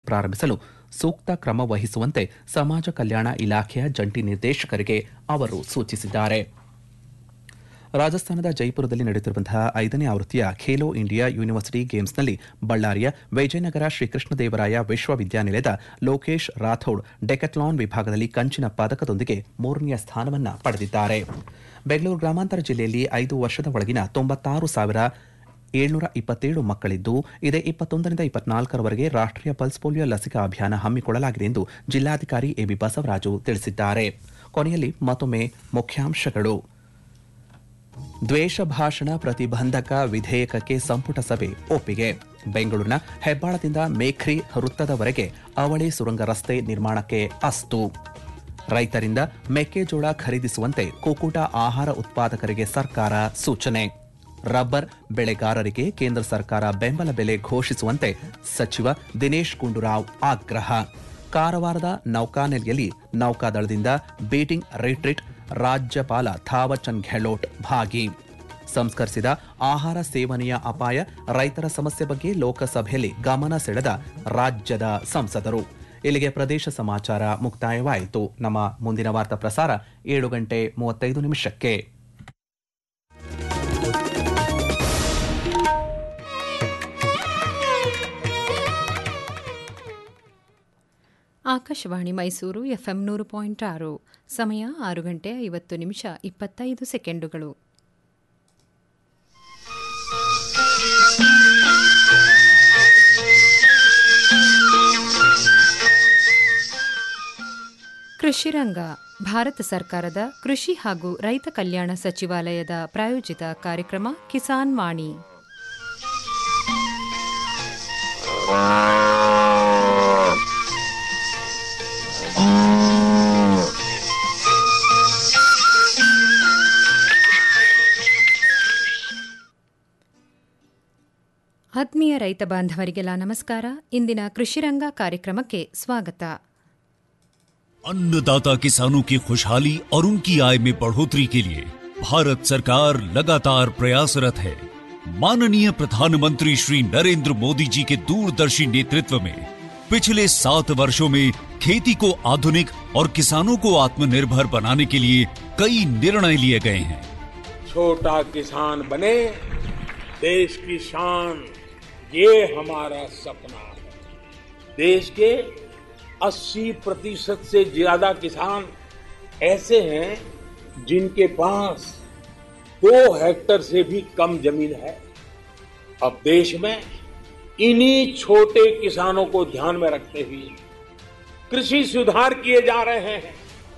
ಪ್ರಾರಂಭಿಸಲು ಸೂಕ್ತ ಕ್ರಮ ವಹಿಸುವಂತೆ ಸಮಾಜ ಕಲ್ಯಾಣ ಇಲಾಖೆಯ ಜಂಟಿ ನಿರ್ದೇಶಕರಿಗೆ ಅವರು ಸೂಚಿಸಿದ್ದಾರೆ ರಾಜಸ್ಥಾನದ ಜೈಪುರದಲ್ಲಿ ನಡೆಯುತ್ತಿರುವಂತಹ ಐದನೇ ಆವೃತ್ತಿಯ ಖೇಲೋ ಇಂಡಿಯಾ ಯೂನಿವರ್ಸಿಟಿ ಗೇಮ್ಸ್ನಲ್ಲಿ ಬಳ್ಳಾರಿಯ ವಿಜಯನಗರ ಶ್ರೀಕೃಷ್ಣದೇವರಾಯ ವಿಶ್ವವಿದ್ಯಾನಿಲಯದ ಲೋಕೇಶ್ ರಾಥೋಡ್ ಡೆಕಥ್ಲಾನ್ ವಿಭಾಗದಲ್ಲಿ ಕಂಚಿನ ಪದಕದೊಂದಿಗೆ ಮೂರನೆಯ ಸ್ಥಾನವನ್ನು ಪಡೆದಿದ್ದಾರೆ ಬೆಂಗಳೂರು ಗ್ರಾಮಾಂತರ ಜಿಲ್ಲೆಯಲ್ಲಿ ಐದು ವರ್ಷದ ಒಳಗಿನ ತೊಂಬತ್ತಾರು ಸಾವಿರ ಏಳ್ನೂರ ಇಪ್ಪತ್ತೇಳು ಮಕ್ಕಳಿದ್ದು ಇದೇ ಇಪ್ಪತ್ತೊಂದರಿಂದ ಇಪ್ಪತ್ನಾಲ್ಕರವರೆಗೆ ರಾಷ್ಟ್ರೀಯ ಪಲ್ಸ್ ಪೋಲಿಯೋ ಲಸಿಕಾ ಅಭಿಯಾನ ಹಮ್ಮಿಕೊಳ್ಳಲಾಗಿದೆ ಎಂದು ಜಿಲ್ಲಾಧಿಕಾರಿ ಎಬಿ ಬಸವರಾಜು ತಿಳಿಸಿದ್ದಾರೆ ಕೊನೆಯಲ್ಲಿ ಮತ್ತೊಮ್ಮೆ ಮುಖ್ಯಾಂಶಗಳು ದ್ವೇಷ ಭಾಷಣ ಪ್ರತಿಬಂಧಕ ವಿಧೇಯಕಕ್ಕೆ ಸಂಪುಟ ಸಭೆ ಒಪ್ಪಿಗೆ ಬೆಂಗಳೂರಿನ ಹೆಬ್ಬಾಳದಿಂದ ಮೇಖ್ರಿ ವೃತ್ತದವರೆಗೆ ಅವಳಿ ಸುರಂಗ ರಸ್ತೆ ನಿರ್ಮಾಣಕ್ಕೆ ಅಸ್ತು ರೈತರಿಂದ ಮೆಕ್ಕೆಜೋಳ ಖರೀದಿಸುವಂತೆ ಕುಕ್ಕುಟ ಆಹಾರ ಉತ್ಪಾದಕರಿಗೆ ಸರ್ಕಾರ ಸೂಚನೆ ರಬ್ಬರ್ ಬೆಳೆಗಾರರಿಗೆ ಕೇಂದ್ರ ಸರ್ಕಾರ ಬೆಂಬಲ ಬೆಲೆ ಘೋಷಿಸುವಂತೆ ಸಚಿವ ದಿನೇಶ್ ಗುಂಡೂರಾವ್ ಆಗ್ರಹ ಕಾರವಾರದ ನೌಕಾನೆಲೆಯಲ್ಲಿ ನೌಕಾದಳದಿಂದ ಬೀಟಿಂಗ್ ರಿಟ್ರೀಟ್ ರಾಜ್ಯಪಾಲ ಥಾವರ್ಚಂದ್ ಗೆಹ್ಲೋಟ್ ಭಾಗಿ ಸಂಸ್ಕರಿಸಿದ ಆಹಾರ ಸೇವನೆಯ ಅಪಾಯ ರೈತರ ಸಮಸ್ಯೆ ಬಗ್ಗೆ ಲೋಕಸಭೆಯಲ್ಲಿ ಗಮನ ಸೆಳೆದ ರಾಜ್ಯದ ಸಂಸದರು ಇಲ್ಲಿಗೆ ಪ್ರದೇಶ ಸಮಾಚಾರ ಮುಕ್ತಾಯವಾಯಿತು ನಮ್ಮ ಮುಂದಿನ ವಾರ್ತಾ ಪ್ರಸಾರ ಏಳು ಗಂಟೆ ಮೂವತ್ತೈದು ನಿಮಿಷಕ್ಕೆ ಆಕಾಶವಾಣಿ ಮೈಸೂರು ಎಫ್ಎಂ ನೂರು ಪಾಯಿಂಟ್ ಆರು ಸಮಯ ಆರು ಗಂಟೆ ಐವತ್ತು ನಿಮಿಷ ಇಪ್ಪತ್ತೈದು ಸೆಕೆಂಡುಗಳು ಕೃಷಿರಂಗ ಭಾರತ ಸರ್ಕಾರದ ಕೃಷಿ ಹಾಗೂ ರೈತ ಕಲ್ಯಾಣ ಸಚಿವಾಲಯದ ಪ್ರಾಯೋಜಿತ ಕಾರ್ಯಕ್ರಮ ಕಿಸಾನ್ ವಾಣಿ ಆತ್ಮೀಯ ರೈತ ಬಾಂಧವರಿಗೆಲ್ಲ ನಮಸ್ಕಾರ ಇಂದಿನ ಕೃಷಿರಂಗ ಕಾರ್ಯಕ್ರಮಕ್ಕೆ ಸ್ವಾಗತ अन्नदाता किसानों की खुशहाली और उनकी आय में बढ़ोतरी के लिए भारत सरकार लगातार प्रयासरत है माननीय प्रधानमंत्री श्री नरेंद्र मोदी जी के दूरदर्शी नेतृत्व में पिछले सात वर्षों में खेती को आधुनिक और किसानों को आत्मनिर्भर बनाने के लिए कई निर्णय लिए गए हैं छोटा किसान बने देश की शान ये हमारा सपना है देश के 80 प्रतिशत से ज्यादा किसान ऐसे हैं जिनके पास दो हेक्टर से भी कम जमीन है अब देश में इन्हीं छोटे किसानों को ध्यान में रखते हुए कृषि सुधार किए जा रहे हैं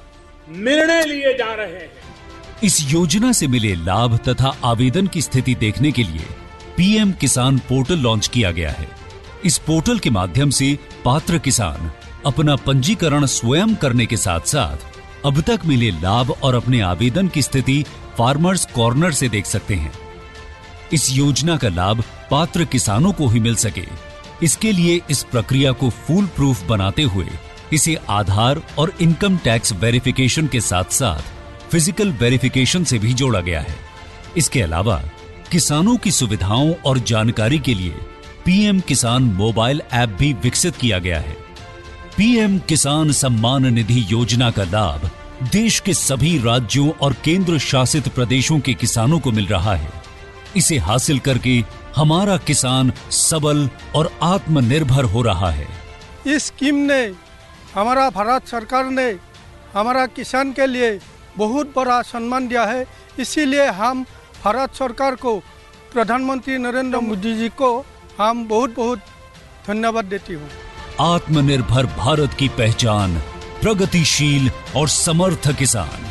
निर्णय लिए जा रहे हैं इस योजना से मिले लाभ तथा आवेदन की स्थिति देखने के लिए पीएम किसान पोर्टल लॉन्च किया गया है इस पोर्टल के माध्यम से पात्र किसान अपना पंजीकरण स्वयं करने के साथ साथ अब तक मिले लाभ और अपने आवेदन की स्थिति फार्मर्स कॉर्नर से देख सकते हैं इस योजना का लाभ पात्र किसानों को ही मिल सके इसके लिए इस प्रक्रिया को फूल प्रूफ बनाते हुए इसे आधार और इनकम टैक्स वेरिफिकेशन के साथ साथ फिजिकल वेरिफिकेशन से भी जोड़ा गया है इसके अलावा किसानों की सुविधाओं और जानकारी के लिए पीएम किसान मोबाइल ऐप भी विकसित किया गया है पीएम किसान सम्मान निधि योजना का लाभ देश के सभी राज्यों और केंद्र शासित प्रदेशों के किसानों को मिल रहा है इसे हासिल करके हमारा किसान सबल और आत्मनिर्भर हो रहा है इस स्कीम ने हमारा भारत सरकार ने हमारा किसान के लिए बहुत बड़ा सम्मान दिया है इसीलिए हम भारत सरकार को प्रधानमंत्री नरेंद्र मोदी जी को हम बहुत बहुत धन्यवाद देती हूँ आत्मनिर्भर भारत की पहचान प्रगतिशील और समर्थ किसान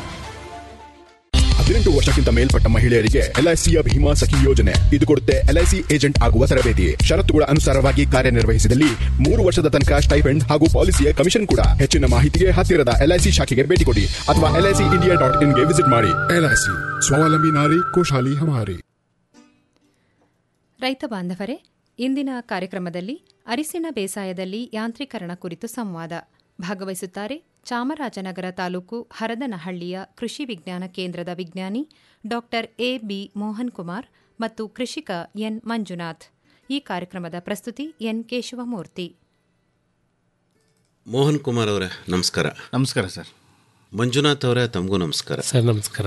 ಹದಿನೆಂಟು ವರ್ಷಕ್ಕಿಂತ ಮೇಲ್ಪಟ್ಟ ಮಹಿಳೆಯರಿಗೆ ಎಲ್ಐಸಿಯ ಭೀಮಾ ಸಖಿ ಯೋಜನೆ ಇದು ಕೊಡುತ್ತೆ ಎಲ್ಐಸಿ ಏಜೆಂಟ್ ಆಗುವ ತರಬೇತಿ ಷರತ್ತುಗಳ ಅನುಸಾರವಾಗಿ ಕಾರ್ಯನಿರ್ವಹಿಸಿದಲ್ಲಿ ಮೂರು ವರ್ಷದ ತನಕ ಸ್ಟೈಪೆಂಡ್ ಹಾಗೂ ಪಾಲಿಸಿಯ ಕಮಿಷನ್ ಕೂಡ ಹೆಚ್ಚಿನ ಮಾಹಿತಿಗೆ ಹತ್ತಿರದ ಎಲ್ಐಸಿ ಶಾಖೆಗೆ ಭೇಟಿ ಕೊಡಿ ಅಥವಾ ಎಲ್ಐಸಿ ಇಂಡಿಯಾ ಡಾಟ್ ಇನ್ಗೆ ವಿಸಿಟ್ ಮಾಡಿ ಎಲ್ಐಸಿ ಸ್ವಾವಲಂಬಿ ನಾರಿ ಖುಷಹಾಲಿ ಹಮಾರಿ ರೈತ ಬಾಂಧವರೇ ಇಂದಿನ ಕಾರ್ಯಕ್ರಮದಲ್ಲಿ ಅರಿಸಿನ ಬೇಸಾಯದಲ್ಲಿ ಯಾಂತ್ರೀಕರಣ ಕುರಿತು ಸಂವಾದ ಭಾಗವಹಿಸುತ್ತಾರೆ ಚಾಮರಾಜನಗರ ತಾಲೂಕು ಹರದನಹಳ್ಳಿಯ ಕೃಷಿ ವಿಜ್ಞಾನ ಕೇಂದ್ರದ ವಿಜ್ಞಾನಿ doctor A B Mohan Kumar ಮತ್ತು ಕೃಷಿಕ ಎನ್ ಮಂಜುನಾಥ್ ಈ ಕಾರ್ಯಕ್ರಮದ ಪ್ರಸ್ತುತಿ ಎನ್ ಕೇಶವಮೂರ್ತಿ ಮೋಹನ್ ಕುಮಾರ್ ಅವರೇ ನಮಸ್ಕಾರ ನಮಸ್ಕಾರ ಸರ್ ಮಂಜುನಾಥ್ ಅವರೇ ತಮಗೂ ನಮಸ್ಕಾರ ಸರ್ ನಮಸ್ಕಾರ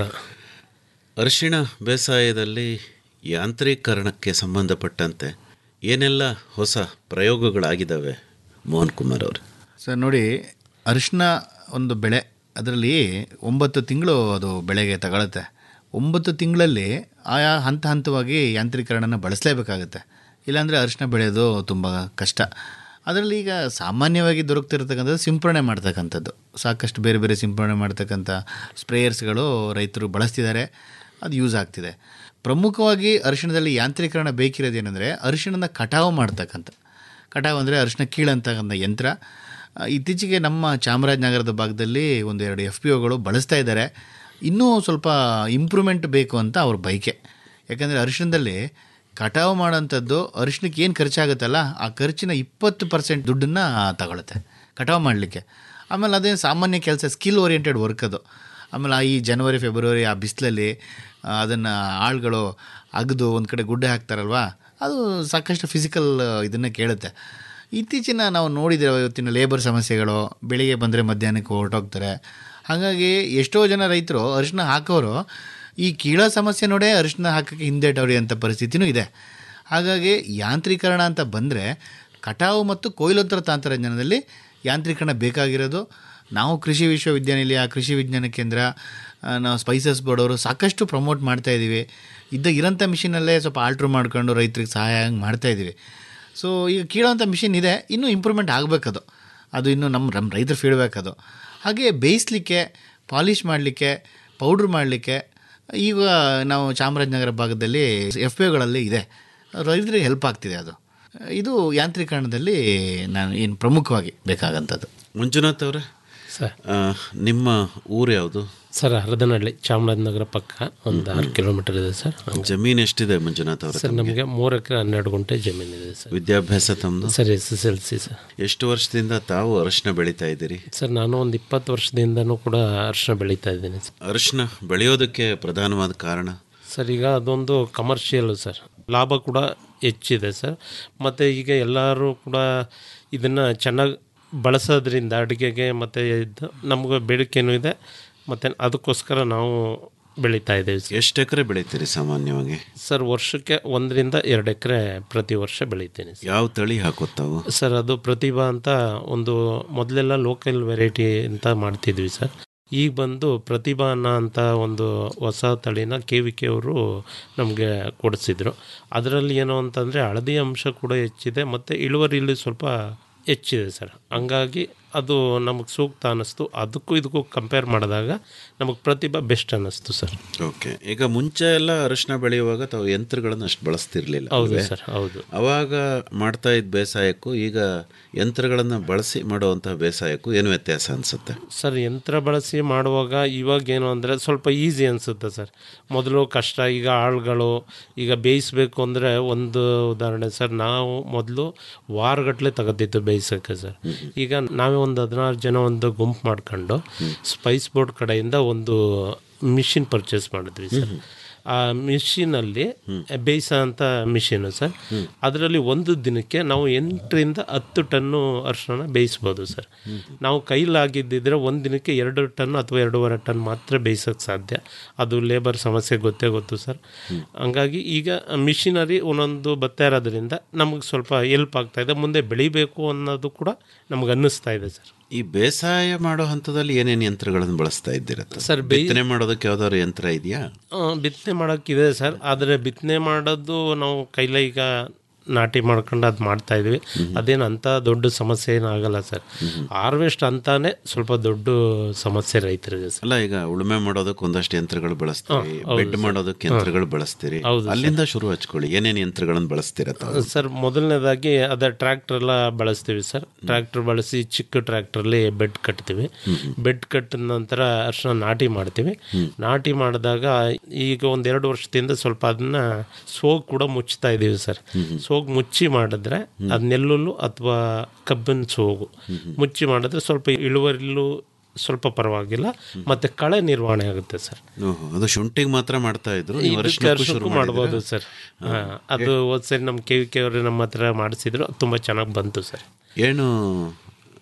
ಅರಿಶಿಣ ಬೇಸಾಯದಲ್ಲಿ ಯಾಂತ್ರೀಕರಣಕ್ಕೆ ಸಂಬಂಧಪಟ್ಟಂತೆ ಏನೆಲ್ಲ ಹೊಸ ಪ್ರಯೋಗಗಳಾಗಿದ್ದಾವೆ ಮೋಹನ್ ಕುಮಾರ್ ಅವರು ಸರ್ ನೋಡಿ ಅರಿಶಿನ ಒಂದು ಬೆಳೆ ಅದರಲ್ಲಿ ಒಂಬತ್ತು ತಿಂಗಳು ಅದು ಬೆಳೆಗೆ ತಗೊಳುತ್ತೆ ಒಂಬತ್ತು ತಿಂಗಳಲ್ಲಿ ಆಯಾ ಹಂತ ಹಂತವಾಗಿ ಯಾಂತ್ರೀಕರಣನ ಬಳಸಲೇಬೇಕಾಗುತ್ತೆ ಇಲ್ಲಾಂದರೆ ಅರಿಶಿನ ಬೆಳೆಯೋದು ತುಂಬ ಕಷ್ಟ ಅದರಲ್ಲಿ ಈಗ ಸಾಮಾನ್ಯವಾಗಿ ದೊರಕ್ತಿರ್ತಕ್ಕಂಥದ್ದು ಸಿಂಪರಣೆ ಮಾಡ್ತಕ್ಕಂಥದ್ದು ಸಾಕಷ್ಟು ಬೇರೆ ಬೇರೆ ಸಿಂಪರಣೆ ಮಾಡ್ತಕ್ಕಂಥ ಸ್ಪ್ರೇಯರ್ಸ್ಗಳು ರೈತರು ಬಳಸ್ತಿದ್ದಾರೆ ಅದು ಯೂಸ್ ಆಗ್ತಿದೆ ಪ್ರಮುಖವಾಗಿ ಅರಿಶಿಣದಲ್ಲಿ ಯಾಂತ್ರೀಕರಣ ಬೇಕಿರೋದೇನೆಂದರೆ ಅರಿಶಿಣನ ಕಟಾವು ಮಾಡ್ತಕ್ಕಂಥ ಕಟಾವು ಅಂದರೆ ಅರಿಶಿನ ಕೀಳಂತಕ್ಕಂಥ ಯಂತ್ರ ಆ, ಇತ್ತೀಚೆಗೆ ನಮ್ಮ ಚಾಮರಾಜನಗರದ ಭಾಗದಲ್ಲಿ ಒಂದು ಎರಡು ಎಫ್ ಪಿ ಒಗಳು ಬಳಸ್ತಾ ಇದ್ದಾರೆ ಇನ್ನೂ ಸ್ವಲ್ಪ ಇಂಪ್ರೂವ್ಮೆಂಟ್ ಬೇಕು ಅಂತ ಅವ್ರ ಬಯಕೆ ಯಾಕಂದರೆ ಅರಿಶಿಣದಲ್ಲಿ ಕಟಾವು ಮಾಡೋಂಥದ್ದು ಅರಿಶಿಣಕ್ಕೆ ಏನು ಖರ್ಚಾಗುತ್ತಲ್ಲ ಆ ಖರ್ಚಿನ ಇಪ್ಪತ್ತು ಪರ್ಸೆಂಟ್ ದುಡ್ಡನ್ನು ತಗೊಳುತ್ತೆ ಕಟಾವು ಮಾಡಲಿಕ್ಕೆ ಆಮೇಲೆ ಅದೇ ಸಾಮಾನ್ಯ ಕೆಲಸ ಸ್ಕಿಲ್ ಓರಿಯೆಂಟೆಡ್ ವರ್ಕ್ ಅದು ಆಮೇಲೆ ಆ ಈ ಜನವರಿ ಫೆಬ್ರವರಿ ಆ ಬಿಸಿಲಲ್ಲಿ ಅದನ್ನು ಆಳುಗಳು ಅಗದು ಒಂದು ಕಡೆ ಗುಡ್ಡೆ ಹಾಕ್ತಾರಲ್ವಾ ಅದು ಸಾಕಷ್ಟು ಫಿಸಿಕಲ್ ಇದನ್ನು ಕೇಳುತ್ತೆ ಇತ್ತೀಚಿನ ನಾವು ನೋಡಿದ್ದೇವೆ ಇವತ್ತಿನ ಲೇಬರ್ ಸಮಸ್ಯೆಗಳು ಬೆಳಿಗ್ಗೆ ಬಂದರೆ ಮಧ್ಯಾಹ್ನಕ್ಕೆ ಹೊರಟೋಗ್ತಾರೆ ಹಾಗಾಗಿ ಎಷ್ಟೋ ಜನ ರೈತರು ಅರಿಶಿನ ಹಾಕೋರು ಈ ಕೀಳೋ ಸಮಸ್ಯೆ ನೋಡೇ ಅರಿಶಿನ ಹಾಕೋಕ್ಕೆ ಹಿಂದೇಟವ್ರಿ ಅಂತ ಪರಿಸ್ಥಿತಿನೂ ಇದೆ ಹಾಗಾಗಿ ಯಾಂತ್ರೀಕರಣ ಅಂತ ಬಂದರೆ ಕಟಾವು ಮತ್ತು ಕೊಯ್ಲೋತ್ತರ ತಂತ್ರಜ್ಞಾನದಲ್ಲಿ ಯಾಂತ್ರೀಕರಣ ಬೇಕಾಗಿರೋದು ನಾವು ಕೃಷಿ ವಿಶ್ವವಿದ್ಯಾನಿಲಯ ಕೃಷಿ ವಿಜ್ಞಾನ ಕೇಂದ್ರ ಆ, ನಾವು ಸ್ಪೈಸಸ್ ಬೋರ್ಡ್ ಅವರು ಸಾಕಷ್ಟು ಪ್ರಮೋಟ್ ಮಾಡ್ತಾ ಇದ್ದೀವಿ ಇದ್ದ ಇರೋಂಥ ಮಿಷಿನಲ್ಲೇ ಸ್ವಲ್ಪ ಆಲ್ಟ್ರ್ ಮಾಡ್ಕೊಂಡು ರೈತರಿಗೆ ಸಹಾಯ ಹಂಗೆ ಮಾಡ್ತಾ ಇದ್ದೀವಿ ಸೊ ಈಗ ಕೀಳೋಂಥ ಮಿಷಿನ್ ಇದೆ ಇನ್ನೂ ಇಂಪ್ರೂವ್ಮೆಂಟ್ ಆಗಬೇಕದು ಅದು ಇನ್ನೂ ನಮ್ಮ ನಮ್ಮ ರೈತರು ಫೀಡ್ಬ್ಯಾಕ್ ಅದು ಹಾಗೆ ಬೇಯಿಸ್ಲಿಕ್ಕೆ ಪಾಲಿಷ್ ಮಾಡಲಿಕ್ಕೆ ಪೌಡ್ರ್ ಮಾಡಲಿಕ್ಕೆ ಈಗ ನಾವು ಚಾಮರಾಜನಗರ ಭಾಗದಲ್ಲಿ ಎಫ್ ಪಿ ಒಗಳಲ್ಲಿ ಇದೆ ರೈತರಿಗೆ ಹೆಲ್ಪ್ ಆಗ್ತಿದೆ ಅದು ಇದು ಯಾಂತ್ರೀಕರಣದಲ್ಲಿ ನಾನು ಏನು ಪ್ರಮುಖವಾಗಿ ಬೇಕಾಗಂಥದ್ದು ಮಂಜುನಾಥ್ ಅವರೇ ಸರ್ ಆ, ನಿಮ್ಮ ಊರು ಯಾವುದು ಸರ್ ಹರದನಹಳ್ಳಿ ಚಾಮರಾಜನಗರ ಪಕ್ಕ ಒಂದು ಆರು ಕಿಲೋಮೀಟರ್ ಇದೆ ಸರ್ ಹಂಗೆ. ಜಮೀನು ಎಷ್ಟಿದೆ ಮಂಜುನಾಥ್ ಅವರೇ ಸರ್ ನಮಗೆ ಮೂರು ಎಕರೆ ಹನ್ನೆರಡು ಗುಂಟೆ ಜಮೀನಿದೆ ಸರ್ ವಿದ್ಯಾಭ್ಯಾಸ ತಮ್ಮದು sir S S L C sir ಎಷ್ಟು ವರ್ಷದಿಂದ ತಾವು ಅರಿಶಿನ ಬೆಳೀತಾ ಇದ್ದೀರಿ ಸರ್ ನಾನು ಒಂದು ಇಪ್ಪತ್ತು ವರ್ಷದಿಂದನೂ ಕೂಡ ಅರಿಶಿನ ಬೆಳೀತಾ ಇದ್ದೀನಿ ಸರ್ ಅರಿಶಿನ ಬೆಳೆಯೋದಕ್ಕೆ ಪ್ರಧಾನವಾದ ಕಾರಣ ಸರ್ ಈಗ ಅದೊಂದು ಕಮರ್ಷಿಯಲ್ ಸರ್ ಲಾಭ ಕೂಡ ಹೆಚ್ಚಿದೆ ಸರ್ ಮತ್ತು ಈಗ ಎಲ್ಲರೂ ಕೂಡ ಇದನ್ನು ಚೆನ್ನಾಗಿ ಬಳಸೋದ್ರಿಂದ ಅಡುಗೆಗೆ ಮತ್ತು ಇದು ನಮಗೆ ಬೇಡಿಕೆನೂ ಇದೆ ಮತ್ತು ಅದಕ್ಕೋಸ್ಕರ ನಾವು ಬೆಳೀತಾ ಇದ್ದೀವಿ ಸರ್ ಎಷ್ಟು ಎಕರೆ ಬೆಳಿತೀರಿ ಸಾಮಾನ್ಯವಾಗಿ ಸರ್ ವರ್ಷಕ್ಕೆ ಒಂದರಿಂದ ಎರಡು ಎಕರೆ ಪ್ರತಿ ವರ್ಷ ಬೆಳಿತೀನಿ ಸರ್ ಯಾವ ತಳಿ ಹಾಕೋದು ತಾವು ಸರ್ ಅದು ಪ್ರತಿಭಾ ಅಂತ ಒಂದು ಮೊದಲೆಲ್ಲ ಲೋಕಲ್ ವೆರೈಟಿ ಅಂತ ಮಾಡ್ತಿದ್ವಿ ಸರ್ ಈಗ ಬಂದು ಪ್ರತಿಭಾ ಅನ್ನ ಅಂತ ಒಂದು ಹೊಸ ತಳಿನ ಕೆ ವಿ ಕೆ ಅವರು ನಮಗೆ ಕೊಡಿಸಿದ್ರು ಅದರಲ್ಲಿ ಏನು ಅಂತಂದರೆ ಹಳದಿ ಅಂಶ ಕೂಡ ಹೆಚ್ಚಿದೆ ಮತ್ತು ಇಳುವರಿಯಲ್ಲಿ ಸ್ವಲ್ಪ ಹೆಚ್ಚಿದೆ ಸರ್ ಹಂಗಾಗಿ ಅದು ನಮಗೆ ಸೂಕ್ತ ಅನ್ನಿಸ್ತು ಅದಕ್ಕೂ ಇದಕ್ಕೂ ಕಂಪೇರ್ ಮಾಡಿದಾಗ ನಮಗೆ ಪ್ರತಿಭಾ ಬೆಸ್ಟ್ ಅನ್ನಿಸ್ತು ಸರ್ ಓಕೆ ಈಗ ಮುಂಚೆ ಎಲ್ಲ ಅರಿಶಿನ ಬೆಳೆಯುವಾಗ ತಾವು ಯಂತ್ರಗಳನ್ನು ಅಷ್ಟು ಬಳಸ್ತಿರ್ಲಿಲ್ಲ ಹೌದು ಅಲ್ವೇ? ಸರ್ ಹೌದು ಅವಾಗ ಮಾಡ್ತಾ ಇದ್ದ ಬೇಸಾಯಕ್ಕೂ ಈಗ ಯಂತ್ರಗಳನ್ನು ಬಳಸಿ ಮಾಡುವಂತಹ ಬೇಸಾಯಕ್ಕೂ ಏನು ವ್ಯತ್ಯಾಸ ಅನಿಸುತ್ತೆ ಸರ್ ಯಂತ್ರ ಬಳಸಿ ಮಾಡುವಾಗ ಇವಾಗ ಏನು ಅಂದರೆ ಸ್ವಲ್ಪ ಈಸಿ ಅನಿಸುತ್ತೆ ಸರ್ ಮೊದಲು ಕಷ್ಟ ಈಗ ಆಳುಗಳು ಈಗ ಬೇಯಿಸ್ಬೇಕು ಅಂದರೆ ಒಂದು ಉದಾಹರಣೆ ಸರ್ ನಾವು ಮೊದಲು ವಾರಗಟ್ಟಲೆ ತಗೋತಿತ್ತು ಬೇಯಿಸೋಕ್ಕೆ ಸರ್ ಈಗ ನಾವೇ ಒಂದು ಹದಿನಾರು ಜನ ಒಂದು ಗುಂಪು ಮಾಡ್ಕೊಂಡು ಸ್ಪೈಸ್ ಬೋರ್ಡ್ ಕಡೆಯಿಂದ ಒಂದು ಮಿಷಿನ್ ಪರ್ಚೇಸ್ ಮಾಡಿದ್ವಿ ಸರ್ ಆ ಮಿಷಿನಲ್ಲಿ ಬೇಯಿಸೋ ಅಂತ ಮಿಷಿನು ಸರ್ ಅದರಲ್ಲಿ ಒಂದು ದಿನಕ್ಕೆ ನಾವು ಎಂಟರಿಂದ ಹತ್ತು ಟನ್ನು ಅರಿಶಿನ ಬೇಯಿಸ್ಬೋದು ಸರ್ ನಾವು ಕೈಲಾಗಿದ್ದಿದ್ರೆ ಒಂದು ದಿನಕ್ಕೆ ಎರಡು ಟನ್ ಅಥವಾ ಎರಡೂವರೆ ಟನ್ ಮಾತ್ರ ಬೇಯಿಸೋಕ್ಕೆ ಸಾಧ್ಯ ಅದು ಲೇಬರ್ ಸಮಸ್ಯೆ ಗೊತ್ತೇ ಗೊತ್ತು ಸರ್ ಹಂಗಾಗಿ ಈಗ ಮಿಷಿನರಿ ಒಂದೊಂದು ಬರ್ತಾ ಇರೋದ್ರಿಂದ ನಮಗೆ ಸ್ವಲ್ಪ ಹೆಲ್ಪ್ ಆಗ್ತಾ ಇದೆ ಮುಂದೆ ಬೆಳಿಬೇಕು ಅನ್ನೋದು ಕೂಡ ನಮ್ಗೆ ಅನ್ನಿಸ್ತಾ ಇದೆ ಸರ್ ಈ ಬೇಸಾಯ ಮಾಡೋ ಹಂತದಲ್ಲಿ ಏನೇನು ಯಂತ್ರಗಳನ್ನು ಬಳಸ್ತಾ ಇದ್ದೀರತ್ತ ಸರ್, ಬೇಯ್- ಬಿತ್ತನೆ ಮಾಡೋದಕ್ಕೆ ಯಾವ್ದಾದ್ರು ಯಂತ್ರ ಇದೆಯಾ ಆ, ಬಿತ್ತನೆ ಮಾಡೋಕ್ಕಿದೆ ಸರ್ ಆದರೆ ಬಿತ್ತನೆ ಮಾಡೋದು ನಾವು ಕೈಲೇ ಈಗ ನಾಟಿ ಮಾಡ್ಕೊಂಡು ಅದು ಮಾಡ್ತಾ ಇದ್ವಿ ಅದೇನು ಅಂಥ ದೊಡ್ಡ ಸಮಸ್ಯೆ ಏನು ಆಗಲ್ಲ ಸರ್ ಹಾರ್ವೆಸ್ಟ್ ಅಂತಾನೆ ಸ್ವಲ್ಪ ದೊಡ್ಡ ಸಮಸ್ಯೆ ರೈತರಿಗೆ ಸರ್ ಅಲ್ಲ ಈಗ ಉಳುಮೆ ಮಾಡೋದಕ್ಕೆ ಒಂದಷ್ಟು ಯಂತ್ರಗಳು ಬಳಸ್ತೀರಿ ಹಾ, ಹೌದು ಬೆಡ್ ಸರ್. ಮಾಡೋದಕ್ಕೆ ಯಂತ್ರಗಳು ಬಳಸ್ತೀರಿ ಹೌದು ಸರ್. ಅಲ್ಲಿಂದ ಶುರು ಹಚ್ಕೊಳ್ಳಿ ಏನೇನು ಯಂತ್ರಗಳನ್ನು ಬಳಸ್ತೀರ ತಾವು ಸರ್ ಮೊದಲನೇದಾಗಿ ಅದೇ ಟ್ರ್ಯಾಕ್ಟರ್ ಎಲ್ಲ ಬಳಸ್ತೀವಿ ಸರ್ ಟ್ರ್ಯಾಕ್ಟರ್ ಬಳಸಿ ಚಿಕ್ಕ ಟ್ರ್ಯಾಕ್ಟ್ರಲ್ಲಿ ಬೆಡ್ ಕಟ್ತೀವಿ ಬೆಡ್ ಕಟ್ಟಿದ ನಂತರ ಅರ್ಶನ ನಾಟಿ ಮಾಡ್ತೀವಿ ನಾಟಿ ಮಾಡಿದಾಗ ಈಗ ಒಂದು ಎರಡು ವರ್ಷದಿಂದ ಸ್ವಲ್ಪ ಅದನ್ನ ಸೋಗ್ ಕೂಡ ಮುಚ್ತಾ ಇದ್ದೀವಿ ಸರ್ ಸೋಗ್ ಮುಚ್ಚಿ ಮಾಡಿದ್ರೆ ಅದು ನೆಲ್ಲುಲ್ಲು ಅಥವಾ ಕಬ್ಬಿನ ಸೋಗು ಮುಚ್ಚಿ ಮಾಡಿದ್ರೆ ಸ್ವಲ್ಪ ಇಳುವರಿಲೂ ಸ್ವಲ್ಪ ಪರವಾಗಿಲ್ಲ ಮತ್ತೆ ಕಳೆ ನಿರ್ವಹಣೆ ಆಗುತ್ತೆ ಸರ್ ಓಹೋ, ಅದು ಶುಂಠಿಗೆ ಮಾತ್ರ ಮಾಡ್ತಾ ಇದ್ರು ನೀವು ಇದಕ್ಕೆ ಅರಿಶಿನಕ್ಕೂ ಶುರು ಅರಿಶಿನಕ್ಕೂ ಮಾಡ್ಬೋದು ಮಾಡಿದ್ದೀರಾ? ಸರ್ ಹಾ, ಅದು ಹೋದ್ ಸರಿ ನಮ್ಮ ಕೆ ವಿ ಕೆ ಅವರು ನಮ್ಮ ಹತ್ರ ಮಾಡಿಸಿದ್ರು ತುಂಬ ಚೆನ್ನಾಗಿ ಬಂತು ಸರ್ ಏನು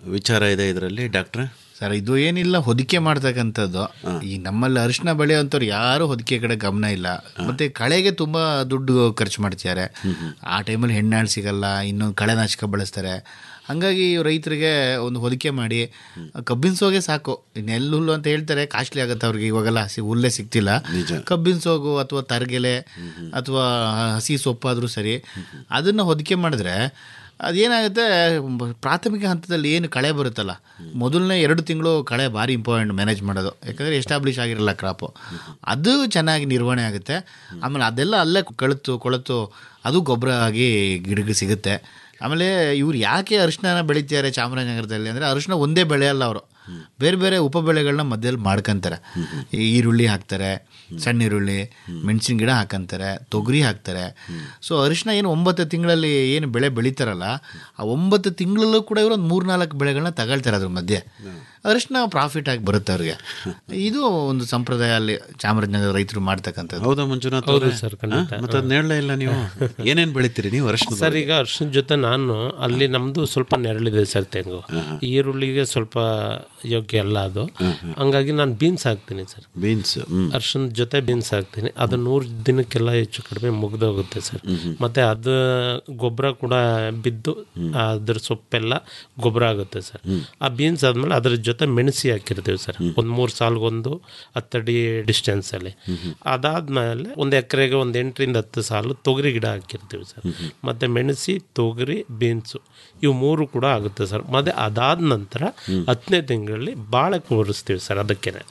ವಿಚಾರ ಇದೆ ಇದರಲ್ಲಿ ಡಾಕ್ಟ್ರೆ ಸರ್ ಇದು ಏನಿಲ್ಲ ಹೊದಿಕೆ ಮಾಡ್ತಕ್ಕಂಥದ್ದು ಈ ನಮ್ಮಲ್ಲಿ ಅರಿಶಿನ ಬೆಳೆಯುವಂಥವ್ರು ಯಾರು ಹೊದಿಕೆ ಕಡೆ ಗಮನ ಇಲ್ಲ ಮತ್ತೆ ಕಳೆಗೆ ತುಂಬ ದುಡ್ಡು ಖರ್ಚು ಮಾಡ್ತಿದ್ದಾರೆ ಆ ಟೈಮಲ್ಲಿ ಹೆಣ್ಣಾಳು ಸಿಗಲ್ಲ ಇನ್ನೊಂದು ಕಳೆನಾಶಕ ಬಳಸ್ತಾರೆ ಹಂಗಾಗಿ ರೈತರಿಗೆ ಒಂದು ಹೊದಿಕೆ ಮಾಡಿ ಕಬ್ಬಿನ ಸೋಗೆ ಸಾಕು ನೆಲ್ಲು ಹುಲ್ಲು ಅಂತ ಹೇಳ್ತಾರೆ ಕಾಸ್ಟ್ಲಿ ಆಗುತ್ತೆ ಅವ್ರಿಗೆ ಇವಾಗೆಲ್ಲ ಹಸಿ ಹುಲ್ಲೇ ಸಿಗ್ತಿಲ್ಲ ಕಬ್ಬಿನ ಸೋಗು ಅಥವಾ ತರಗೆಲೆ ಅಥವಾ ಹಸಿ ಸೊಪ್ಪಾದರೂ ಸರಿ ಅದನ್ನು ಹೊದಿಕೆ ಮಾಡಿದ್ರೆ ಅದೇನಾಗುತ್ತೆ ಪ್ರಾಥಮಿಕ ಹಂತದಲ್ಲಿ ಏನು ಕಳೆ ಬರುತ್ತಲ್ಲ ಮೊದಲನೇ ಎರಡು ತಿಂಗಳು ಕಳೆ ಭಾರಿ ಇಂಪಾರ್ಟೆಂಟ್ ಮ್ಯಾನೇಜ್ ಮಾಡೋದು ಯಾಕಂದರೆ ಎಸ್ಟಾಬ್ಲಿಷ್ ಆಗಿರಲ್ಲ ಕ್ರಾಪು ಅದು ಚೆನ್ನಾಗಿ ನಿರ್ವಹಣೆ ಆಗುತ್ತೆ ಆಮೇಲೆ ಅದೆಲ್ಲ ಅಲ್ಲೇ ಕಳುತು ಕೊಳತು ಅದು ಗೊಬ್ಬರ ಆಗಿ ಗಿಡಕ್ಕೆ ಸಿಗುತ್ತೆ ಆಮೇಲೆ ಇವ್ರು ಯಾಕೆ ಅರಿಶಿನ ಬೆಳಿತಾರೆ ಚಾಮರಾಜನಗರದಲ್ಲಿ ಅಂದರೆ ಅರಿಶಿನ ಒಂದೇ ಬೆಳೆ ಅಲ್ಲ ಅವರು ಬೇರೆ ಬೇರೆ ಉಪ ಬೆಳೆಗಳನ್ನ ಮಧ್ಯದಲ್ಲಿ ಮಾಡ್ಕೊಂತಾರೆ ಈ ಈರುಳ್ಳಿ ಹಾಕ್ತಾರೆ ಸಣ್ಣ ಈರುಳ್ಳಿ ಮೆಣಸಿನ ಗಿಡ ಹಾಕಂತಾರೆ ತೊಗರಿ ಹಾಕ್ತಾರೆ ಸೊ ಅರಿಶಿನ ಏನು ಒಂಬತ್ತು ತಿಂಗಳಲ್ಲಿ ಏನು ಬೆಳೆ ಬೆಳೀತಾರಲ್ಲ ಆ ಒಂಬತ್ತು ತಿಂಗಳಲ್ಲೂ ಕೂಡ ಇವರು ಒಂದು ಮೂರ್ನಾಲ್ಕು ಬೆಳೆಗಳನ್ನ ತಗೊಳ್ತಾರೆ ಅದ್ರ ಮಧ್ಯೆ ಅರಿಶಿನ ಪ್ರಾಫಿಟ್ ಆಗಿ ಬರುತ್ತೆ ಅವ್ರಿಗೆ ಇದು ಒಂದು ಸಂಪ್ರದಾಯ ಅಲ್ಲಿ ಚಾಮರಾಜನಗರ ರೈತರು ಮಾಡ್ತಕ್ಕಂಥದ್ದು ಹೌದಾ ಮಂಜುನಾಥ್ ಹೌದು ಅವ್ರೆ? ಸರ್, ಹಾ? ಖಂಡಿತ. ಮತ್ತೆ ಅದನ್ನ ಹೇಳಲೇ ಇಲ್ಲ ನೀವು ಏನೇನ್ ಬೆಳಿತೀರಿ ನೀವು ಅರಿಶಿನ ಸರ್ ಈಗ ಅರ್ಶಿನ ಜೊತೆ ನಾನು ಅಲ್ಲಿ ನಮ್ದು ಸ್ವಲ್ಪ ನೆರಳಿದೆ ಸರ್ ತೆಂಗು ಈರುಳ್ಳಿಗೆ ಸ್ವಲ್ಪ ಯೋಗ್ಯ ಅಲ್ಲ ಅದು ಹಂಗಾಗಿ ನಾನು ಬೀನ್ಸ್ ಹಾಕ್ತೀನಿ ಸರ್ ಬೀನ್ಸ್ ಅರ್ಶಿನ ಜೊತೆ ಬೀನ್ಸ್ ಹಾಕ್ತೀನಿ ಅದು ನೂರು ದಿನಕ್ಕೆಲ್ಲ ಹೆಚ್ಚು ಕಡಿಮೆ ಮುಗ್ದೋಗುತ್ತೆ ಸರ್ ಮತ್ತೆ ಅದು ಗೊಬ್ಬರ ಕೂಡ ಬಿದ್ದು ಅದ್ರ ಸೊಪ್ಪೆಲ್ಲ ಗೊಬ್ಬರ ಆಗುತ್ತೆ ಸರ್ ಆ ಬೀನ್ಸ್ ಆದ್ಮೇಲೆ ಅದ್ರ ಜೊತೆ ಮೆಣಸಿ ಹಾಕಿರ್ತೀವಿ ಸರ್ ಒಂದು ಮೂರು ಸಾಲ್ಗೊಂದು ಹತ್ತಡಿ ಡಿಸ್ಟೆನ್ಸ್ ಅಲ್ಲಿ ಅದಾದ್ಮೇಲೆ ಒಂದು ಎಕರೆಗೆ ಒಂದು ಎಂಟರಿಂದ ಹತ್ತು ಸಾಲು ತೊಗರಿ ಗಿಡ ಹಾಕಿರ್ತೀವಿ ಸರ್ ಮತ್ತೆ ಮೆಣಸಿ ತೊಗರಿ ಬೀನ್ಸು ಇವು ಮೂರು ಕೂಡ ಆಗುತ್ತೆ ಸರ್ ಮತ್ತೆ ಅದಾದ ನಂತರ ಹತ್ತನೇ ತಿಂಗಳಲ್ಲಿ ಬಾಳೆ ಕೂರಿಸ್ತೀವಿ ಸರ್ ಅದಕ್ಕೇನೆ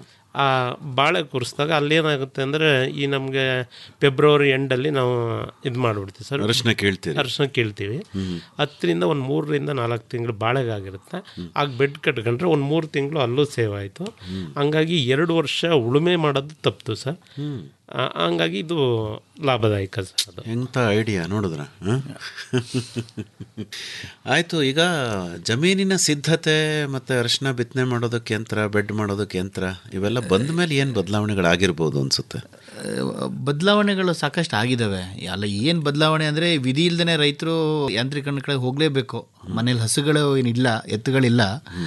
ಆ ಬಾಳೆ ಕೂರಿಸಿದಾಗ ಅಲ್ಲೇನಾಗುತ್ತೆ ಅಂದರೆ ಈ ನಮಗೆ ಫೆಬ್ರವರಿ ಎಂಡಲ್ಲಿ ನಾವು ಇದು ಮಾಡಿಬಿಡ್ತೀವಿ ಸರ್ ಅರಿಶಿನ ಕೇಳ್ತೀರಿ ಅರಿಶಿನ ಕೇಳ್ತೀವಿ ಹತ್ತರಿಂದ ಒಂದು ಮೂರರಿಂದ ನಾಲ್ಕು ತಿಂಗಳು ಬಾಳೆಗಾಗಿರುತ್ತೆ ಆಗ ಬೆಡ್ ಕಟ್ಕೊಂಡ್ರೆ ಒಂದು ಮೂರು ತಿಂಗಳು ಅಲ್ಲೂ ಸೇವ್ ಆಯಿತು ಹಂಗಾಗಿ ಎರಡು ವರ್ಷ ಉಳುಮೆ ಮಾಡೋದು ತಪ್ಪಿತು ಸರ್ ಆ, ಹಂಗಾಗಿ ಇದು ಲಾಭದಾಯಕ ಸರ್ ಅದು ಎಂಥ ಐಡಿಯಾ ನೋಡಿದ್ರ ಆಯಿತು ಈಗ ಜಮೀನಿನ ಸಿದ್ಧತೆ ಮತ್ತು ಅರಿಶಿನ ಬಿತ್ತನೆ ಮಾಡೋದಕ್ಕೆ ಯಂತ್ರ ಬೆಡ್ ಮಾಡೋದಕ್ಕೆ ಯಂತ್ರ ಇವೆಲ್ಲ ಬಂದ ಮೇಲೆ ಏನು ಬದಲಾವಣೆಗಳಾಗಿರ್ಬೋದು ಅನಿಸುತ್ತೆ ಬದಲಾವಣೆಗಳು ಸಾಕಷ್ಟು ಆಗಿದ್ದಾವೆ ಅಲ್ಲ ಏನು ಬದಲಾವಣೆ ಅಂದರೆ ವಿಧಿ ಇಲ್ದೇ ರೈತರು ಯಾಂತ್ರೀಕರಣ ಕಡೆ ಹೋಗಲೇಬೇಕು ಮನೇಲಿ ಹಸುಗಳು ಏನಿಲ್ಲ ಎತ್ತುಗಳಿಲ್ಲ